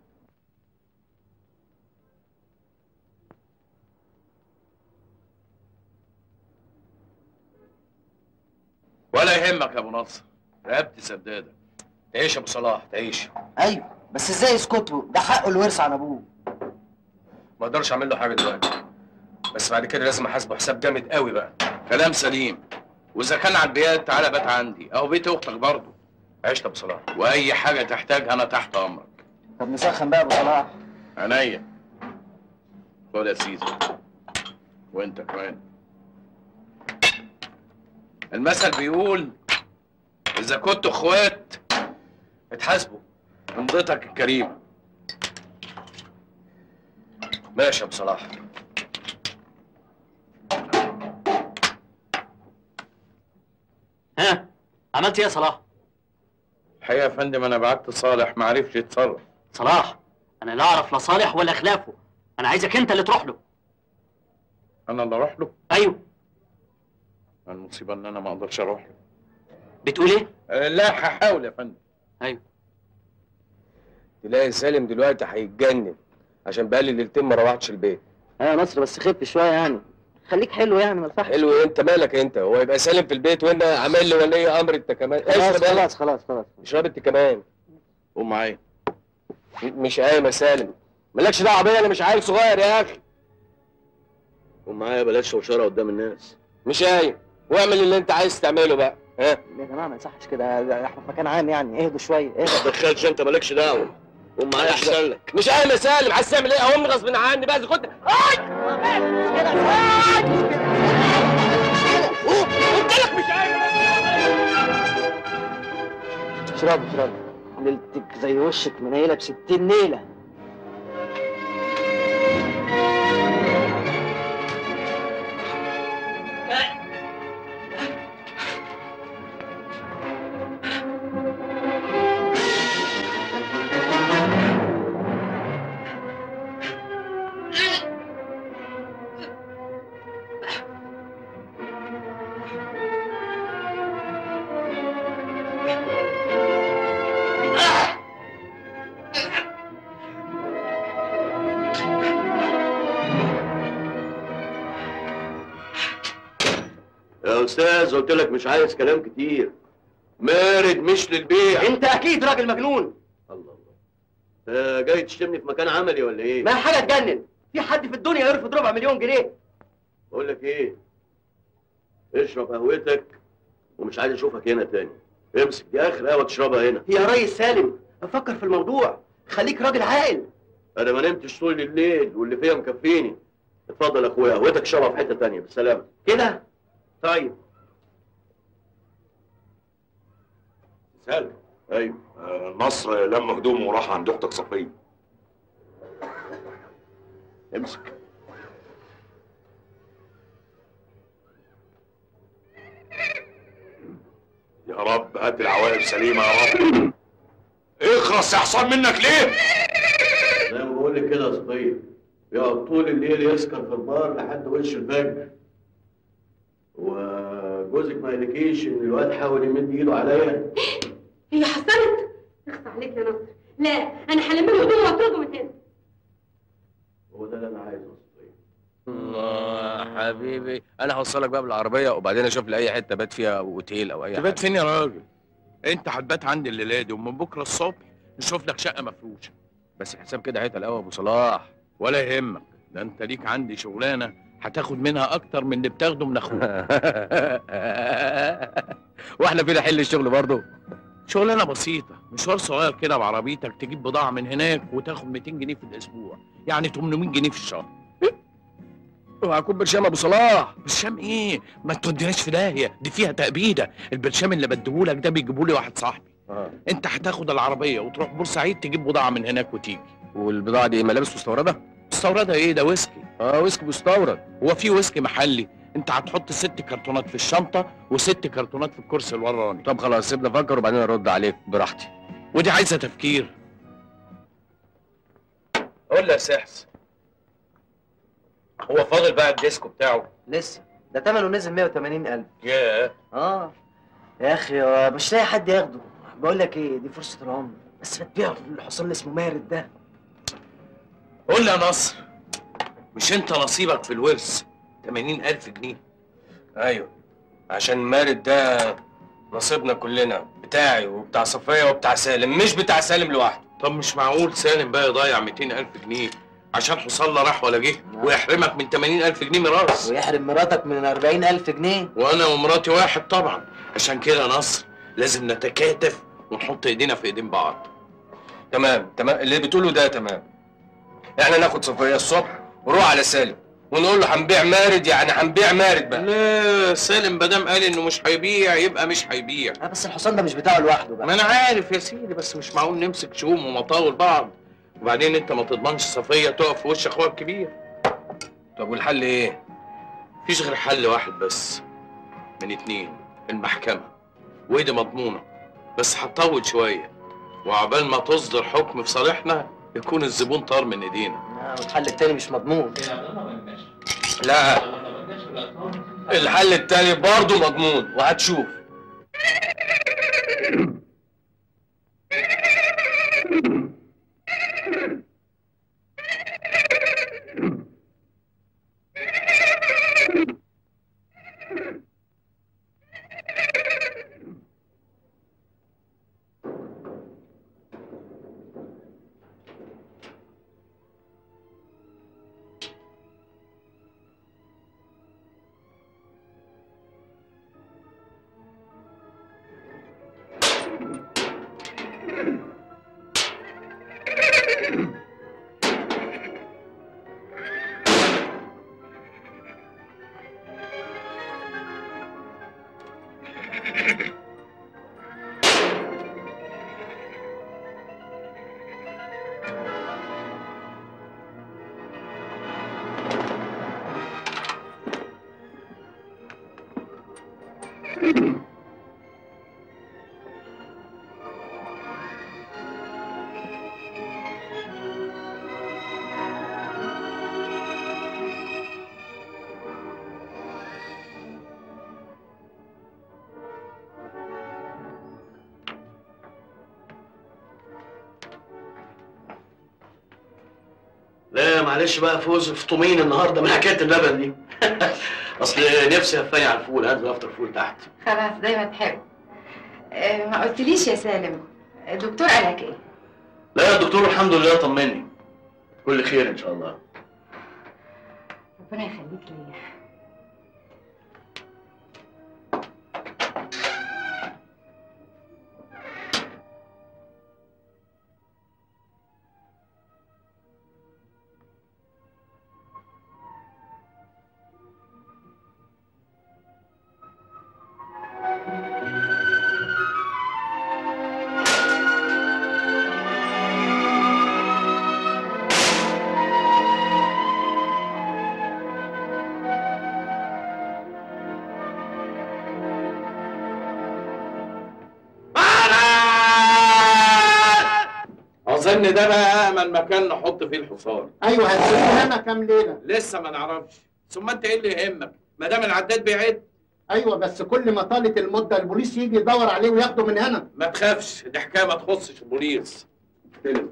ولا يهمك يا ابو نصر رقبتي سداده تعيش يا ابو صلاح تعيش
ايوه بس ازاي يسكتوا ده حقه الورث عن ابوه
ما اقدرش اعمل له حاجه دلوقتي بس بعد كده لازم احاسبه حساب جامد قوي بقى
كلام سليم واذا كان على البيات تعالى بات عندي او بيت اختك برضه
عشت ابو صلاح
واي حاجه تحتاجها انا تحت امرك
طب نسخن بقى يا ابو صلاح
عينيا خد يا سيدي وانت كمان المثل بيقول اذا كنتوا اخوات اتحاسبوا امضتك الكريمه
ماشي يا ابو صلاح
ها عملت ايه يا صلاح؟
الحقيقه يا فندم انا بعت صالح ما عرفش يتصرف
صلاح انا لا اعرف لا صالح ولا خلافه انا عايزك انت اللي تروح له
انا اللي اروح له
ايوه
المصيبه ان انا ما اقدرش اروح له
بتقول ايه؟
أه لا هحاول يا فندم
ايوه
تلاقي سالم دلوقتي هيتجنن عشان بقالي ليلتين ما روحتش البيت
ايوه يا نصر بس خف شويه يعني خليك حلو يعني ما ينفعش
حلو إيه؟ انت مالك انت هو يبقى سالم في البيت وانا عامل لي ولي امر انت كمان
خلاص
اشرب يلا.
خلاص خلاص خلاص
اشرب انت كمان
قوم معايا
مش قايم يا سالم مالكش دعوه بيا انا مش عيل صغير يا اخي
قوم معايا بلاش شوشره قدام الناس
مش قايم واعمل اللي انت عايز تعمله بقى ها
يا جماعه ما يصحش كده ده احنا في مكان عام يعني اهدوا شويه
ما
اهدوا
تدخلش انت مالكش دعوه قوم معايا احسن لك
مش قايم يا سالم عايز تعمل ايه اقوم غصب عني بقى اذا كنت اي قلت لك مش قايم
اشرب اشرب ليلتك زي وشك منيله ب 60 نيله
يا استاذ قلت لك مش عايز كلام كتير مارد مش للبيع
انت اكيد راجل مجنون
انت جاي تشتمني في مكان عملي ولا ايه؟
ما حاجه تجنن في حد في الدنيا يرفض ربع مليون جنيه
بقول لك ايه اشرب قهوتك ومش عايز اشوفك هنا تاني امسك دي اخر قهوه تشربها هنا
يا ريس سالم فكر في الموضوع خليك راجل عاقل
انا ما نمتش طول الليل واللي فيها مكفيني اتفضل يا اخويا قهوتك شرب في حته تانيه بالسلامه
كده طيب
سالم
ايوه
آه، نصر لم هدومه وراح عند اختك صفيه
امسك
يا رب هات العواقب سليمه يا رب اخرس يا حصان منك ليه؟
زي ما بقول لك كده يا صفيه يقعد طول الليل يسكر في البار لحد وش الفجر وجوزك ما قالكيش ان الواد حاول يمد ايده عليا
هي حصلت اخصى عليك يا نصر لا انا هلم له هدومه واطرده من هنا
هو ده اللي انا عايزه
الله حبيبي انا هوصلك بقى بالعربيه وبعدين اشوف لي اي حته بات فيها اوتيل او اي حاجه
تبات فين يا راجل انت هتبات عندي الليله دي ومن بكره الصبح نشوف لك شقه مفروشه
بس الحساب كده هيتقل قوي يا ابو صلاح
ولا يهمك ده انت ليك عندي شغلانه هتاخد منها اكتر من اللي بتاخده من اخوك
واحنا فينا حل الشغل برضه
شغلانه بسيطه مشوار صغير كده بعربيتك تجيب بضاعه من هناك وتاخد 200 جنيه في الاسبوع يعني 800 جنيه في الشهر
وهكون برشام ابو صلاح
برشام ايه ما توديناش في داهيه دي فيها تأبيده البرشام اللي بديهولك ده بيجيبوا لي واحد صاحبي
آه.
انت هتاخد العربيه وتروح بورسعيد تجيب بضاعه من هناك وتيجي
والبضاعه دي ملابس مستورده
مستورده ايه ده ويسكي
اه ويسكي مستورد
هو في ويسكي محلي انت هتحط ست كرتونات في الشنطه وست كرتونات في الكرسي الوراني
طب خلاص سيبنا افكر وبعدين ارد عليك براحتي
ودي عايزه تفكير
قول لي يا سحس هو فاضل بقى الديسكو بتاعه
لسه ده ثمنه نزل 180000
ياه
اه يا اخي هو مش لاقي حد ياخده بقول لك ايه دي فرصه العمر بس ما تبيعه الحصان اللي اسمه مارد ده
قول لي يا نصر مش انت نصيبك في الورث 80000 جنيه
ايوه عشان مارد ده نصيبنا كلنا بتاعي وبتاع صفيه وبتاع سالم مش بتاع سالم لوحده
طب مش معقول سالم بقى يضيع 200000 جنيه عشان حصان لا راح ولا جه ويحرمك من 80000 جنيه ميراث
ويحرم مراتك من 40000 جنيه
وانا ومراتي واحد طبعا عشان كده يا نصر لازم نتكاتف ونحط ايدينا في ايدين بعض
تمام تمام اللي بتقوله ده تمام احنا ناخد صفيه الصبح ونروح على سالم ونقول له هنبيع مارد يعني هنبيع مارد بقى لا سالم مدام قال انه مش هيبيع يبقى مش هيبيع
بس الحصان ده مش بتاعه لوحده بقى
ما انا عارف يا سيدي بس مش معقول نمسك شوم ومطاول بعض وبعدين انت ما تضمنش صفيه تقف في وش اخوها الكبير طب والحل ايه مفيش غير حل واحد بس من اتنين المحكمه ودي مضمونه بس هتطول شويه وعقبال ما تصدر حكم في صالحنا يكون الزبون طار من ايدينا
والحل التاني مش مضمون
لا الحل التاني برضه مضمون وهتشوف
لا معلش بقى فوز فطومين النهارده من حكايه اللبن دي اصل نفسي هفاني على الفول هنزل افطر فول تحت
خلاص زي ما تحب آه، ما قلتليش يا سالم الدكتور قالك ايه
لا الدكتور الحمد لله طمني كل خير ان شاء الله
ربنا يخليك ليا
اظن ده بقى امن مكان نحط فيه الحصان
ايوه هتسيبوه هنا كام ليله
لسه ما نعرفش ثم انت ايه اللي يهمك ما دام العداد بيعد
ايوه بس كل ما طالت المده البوليس يجي يدور عليه وياخده من هنا
ما تخافش دي حكايه ما تخصش البوليس استلم.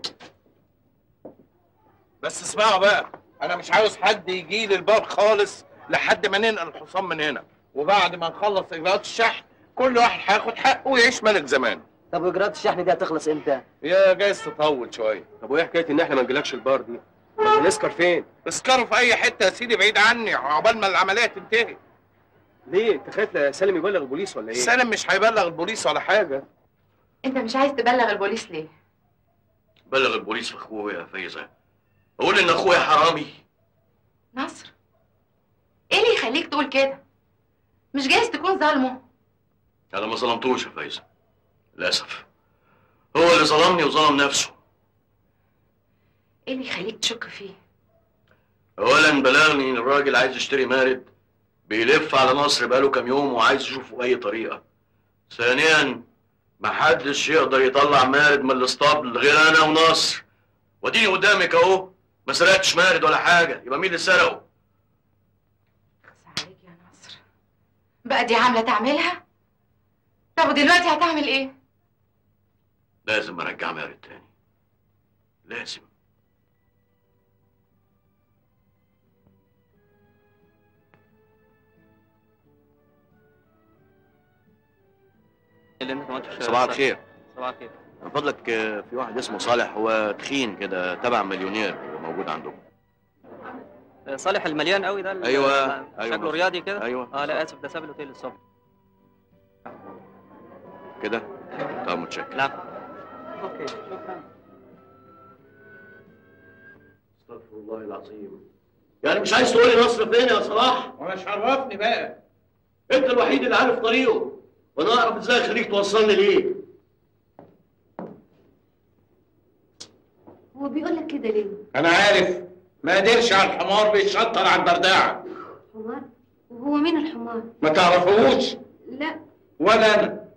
بس اسمعوا بقى انا مش عاوز حد يجي لي الباب خالص لحد ما ننقل الحصان من هنا وبعد ما نخلص اجراءات الشحن كل واحد هياخد حقه ويعيش ملك زمان
طب واجراءات الشحن دي هتخلص امتى؟
يا جايز تطول شويه طب وايه حكايه ان احنا ما نجيلكش البار دي؟ نسكر فين؟ اسكروا في اي حته يا سيدي بعيد عني عقبال ما العمليه تنتهي
ليه انت خايف سالم يبلغ البوليس ولا ايه
سالم مش هيبلغ البوليس ولا حاجه
انت مش عايز تبلغ البوليس ليه
بلغ البوليس في اخويا يا فايزه اقول ان اخويا حرامي
نصر ايه اللي يخليك تقول كده مش جايز تكون ظالمه
انا ما ظلمتوش يا فايزه للاسف هو اللي ظلمني وظلم نفسه
ايه اللي يخليك تشك فيه
اولا بلغني ان الراجل عايز يشتري مارد بيلف على مصر بقاله كام يوم وعايز يشوفه باي طريقه ثانيا محدش يقدر يطلع مارد من الاسطبل غير انا ونصر واديني قدامك اهو ما سرقتش مارد ولا حاجه يبقى مين اللي سرقه
بقى دي عامله تعملها طب ودلوقتي هتعمل ايه
لازم ارجع مارد تاني لازم صباح الخير
صباح الخير
من فضلك آه، في واحد اسمه صالح هو تخين كده تبع مليونير موجود عندكم
صالح المليان قوي ده اللي
أيوة،
شكله
أيوة.
رياضي كده
أيوة.
اه لا اسف ده ساب الاوتيل الصبح
كده طب متشكر
لا اوكي شكرا
استغفر الله العظيم يعني مش عايز تقول لي نصر فين يا صلاح؟
وانا مش عرفني بقى
انت الوحيد اللي عارف طريقه وانا اعرف ازاي اخليك توصلني ليه
هو بيقول لك كده ليه؟
انا عارف ما قدرش على الحمار بيشطر على البرداعه
حمار؟ وهو مين الحمار؟
ما تعرفوش
لا
ولا انا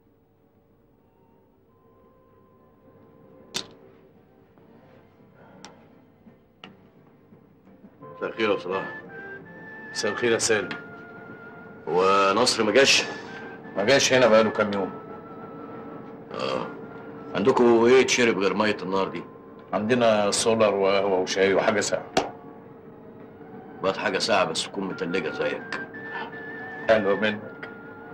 مساء الخير يا صلاح
مساء الخير يا سالم
هو نصر ما جاش؟
ما جاش هنا بقاله كام يوم
اه عندكم ايه تشرب غير ميه النار دي؟
عندنا سولار وقهوه وشاي وحاجه ساقعه
بقت حاجه ساعه بس تكون متلجه زيك
حلو منك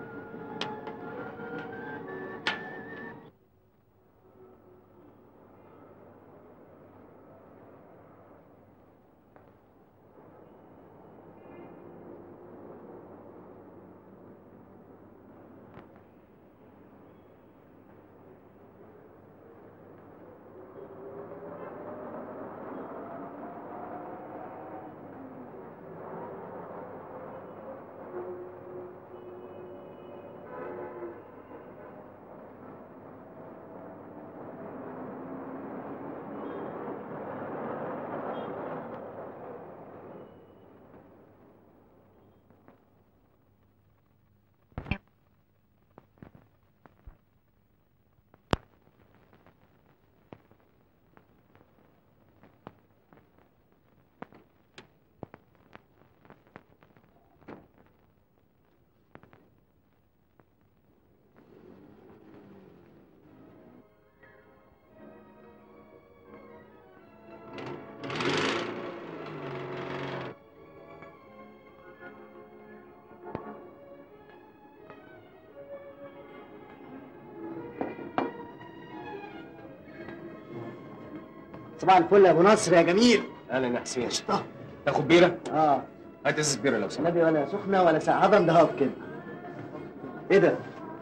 صباح الفل يا ابو نصر يا جميل
اهلا يا حسين تاخد بيره؟
اه
هات ازازه بيره لو سمحت
النبي ولا سخنه ولا ساقعه هضم دهاف كده ايه ده؟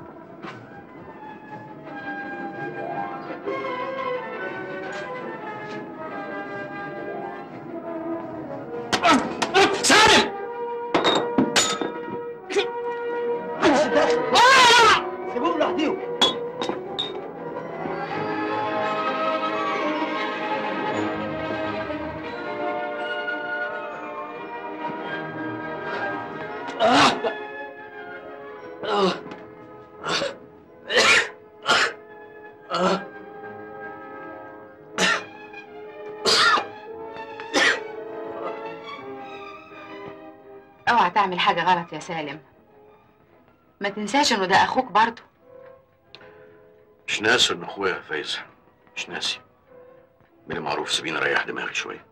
سالم
سيبوهم لوحديهم
اوعى تعمل حاجة غلط يا سالم ما تنساش انه ده اخوك برضه
مش ناسي ان اخويا يا فايز مش ناسي من معروف سيبيني اريح دماغي شويه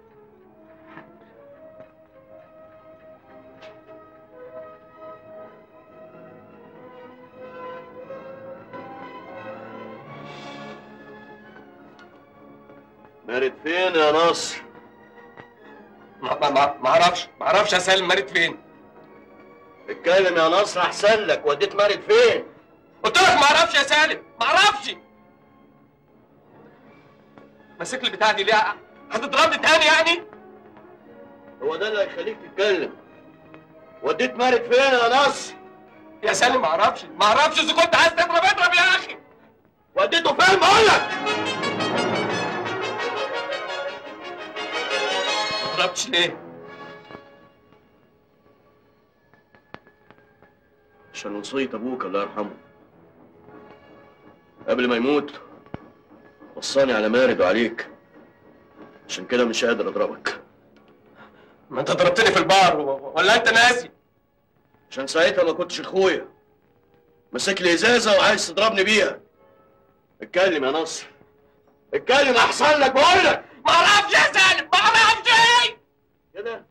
مارد فين يا نصر؟
ما ما ما ما اعرفش ما اعرفش يا سالم مارد فين
اتكلم يا نصر احسن لك وديت مارد فين؟
قلت لك ما اعرفش يا سالم ما اعرفش ماسك لي بتاع دي ليه هتضربني تاني يعني
هو ده اللي هيخليك تتكلم وديت مارد فين يا نصر؟
يا سالم ما اعرفش ما اعرفش اذا كنت عايز تضرب اضرب يا اخي
وديته فين بقول لك؟
ما ضربتش ليه
عشان وصية ابوك الله يرحمه قبل ما يموت وصاني على مارد وعليك عشان كده مش قادر اضربك
ما انت ضربتني في البار و- ولا انت ناسي
عشان ساعتها ما كنتش اخويا ماسك لي ازازه وعايز تضربني بيها اتكلم يا نصر اتكلم احسن لك بقول لك
ما اعرفش يا سالم ما اعرفش
كده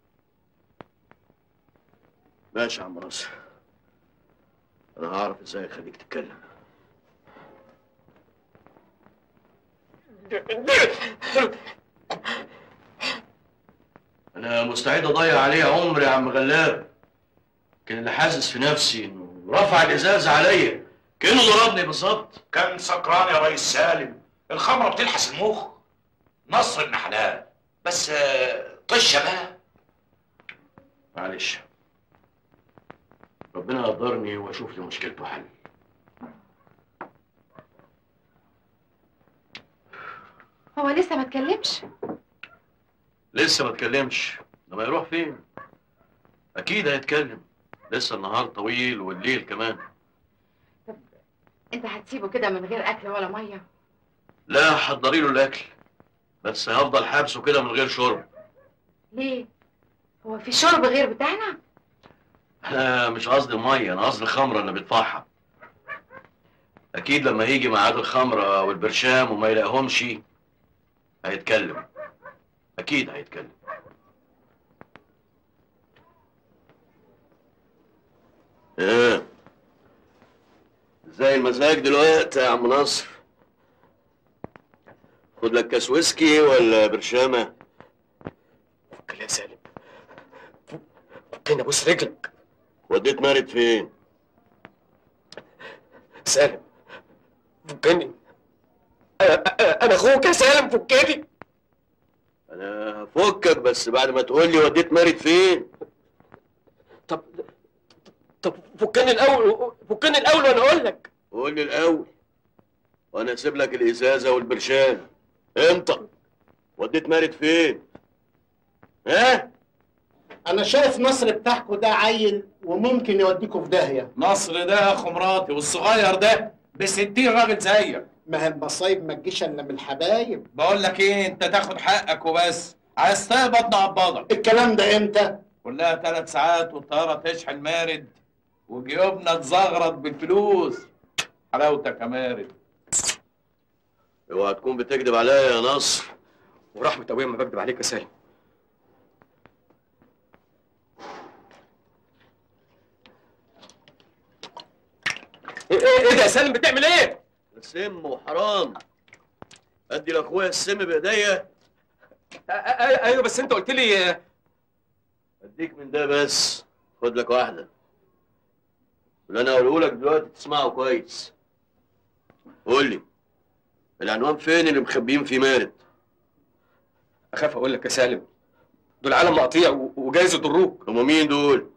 ماشي يا عم نصر انا هعرف ازاي اخليك تتكلم انا مستعد اضيع عليه عمري يا عم غلاب كان اللي حاسس في نفسي انه رفع الازاز عليا كانه ضربني بالظبط
كان سكران يا ريس سالم الخمره بتلحس المخ نصر ابن حلال بس آه، طشه بقى
معلش ربنا يقدرني واشوف لي مشكلته حل
هو لسه ما اتكلمش
لسه ما اتكلمش لما يروح فين اكيد هيتكلم لسه النهار طويل والليل كمان
انت هتسيبه كده من غير اكل ولا ميه
لا حضري له الاكل بس هفضل حابسه كده من غير شرب
ليه هو في شرب غير بتاعنا
انا مش قصدي الميه انا قصدي الخمره اللي بيدفعها اكيد لما يجي ميعاد الخمره والبرشام وما يلاقيهمش هيتكلم اكيد هيتكلم ايه زي المزاج دلوقتي يا عم نصر خد لك كاس ويسكي ولا برشامه
فكني يا سالم فكني ابوس رجلك
وديت مارد فين
سالم فكني انا انا اخوك يا سالم فكني
انا هفكك بس بعد ما تقول لي وديت مارد فين
طب طب فكني الاول فكني الاول وانا اقول لك
قول لي الاول وانا اسيب لك الازازه والبرشام انت وديت مارد فين ها
انا شايف نصر بتاعكوا ده عيل وممكن يوديكوا في داهيه
نصر ده يا اخو مراتي والصغير ده ب 60 راجل زيك
ما هي المصايب ما تجيش الا من الحبايب
بقول لك ايه انت تاخد حقك وبس عايز تهبط نعبضك
الكلام ده امتى
كلها ثلاث ساعات والطياره تشحن مارد وجيوبنا تزغرط بالفلوس حلاوتك يا مارد
اوعى تكون بتكذب عليا يا نصر
ورحمه ابويا ما بكذب عليك يا سالم ايه ايه إيه ده يا سالم بتعمل ايه؟
سم وحرام ادي لاخويا السم بايديا
آ- آ- ايوه بس انت قلت لي آه،
اديك من ده بس خد لك واحده واللي انا هقوله لك دلوقتي تسمعه كويس قول لي العنوان فين اللي مخبيين فيه مارد
اخاف اقول لك يا سالم دول عالم مقاطيع و- وجايز يضروك
هم مين دول؟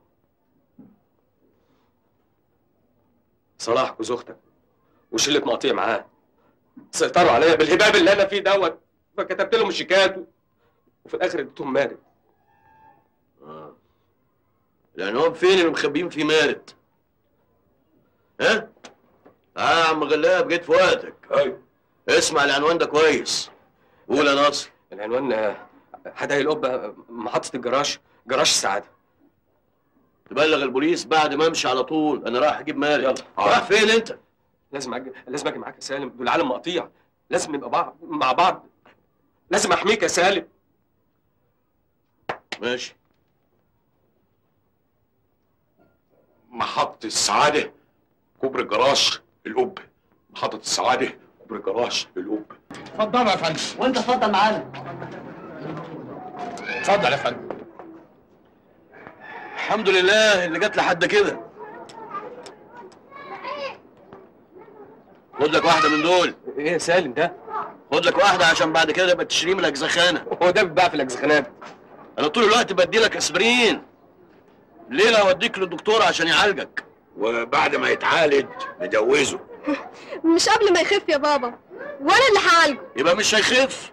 صلاح جوز اختك وشله مقاطيع معاه سيطروا عليا بالهباب اللي انا فيه دوت فكتبت لهم الشيكات و- وفي الاخر اديتهم مارد
آه. العنوان فين اللي مخبيين فيه مارد؟ ها؟ اه يا عم غلاب جيت في وقتك
ايوه
اسمع العنوان ده كويس قول يا ناصر
العنوان آه، حدائق القبه محطه الجراج جراج السعاده
تبلغ البوليس بعد ما امشي على طول انا رايح اجيب مالي يلا رايح فين انت؟
لازم أجي... لازم اجي معاك يا سالم دول عالم مقاطيع لازم نبقى بعض مع بعض لازم احميك يا سالم
ماشي
محطة السعادة كوبري الجراج القبة محطة السعادة كوبري الجراج القبة
اتفضلوا يا فندم
وانت اتفضل معانا
اتفضل يا فندم
الحمد لله اللي جت لحد كده خد لك واحدة من دول
ايه يا سالم ده؟
خد لك واحدة عشان بعد كده يبقى تشتري من الأجزخانة
هو ده بيتباع في الأجزخانات
أنا طول الوقت بدي لك أسبرين ليلة أوديك للدكتور عشان يعالجك
وبعد ما يتعالج نجوزه
مش قبل ما يخف يا بابا وانا اللي هعالجه
يبقى مش هيخف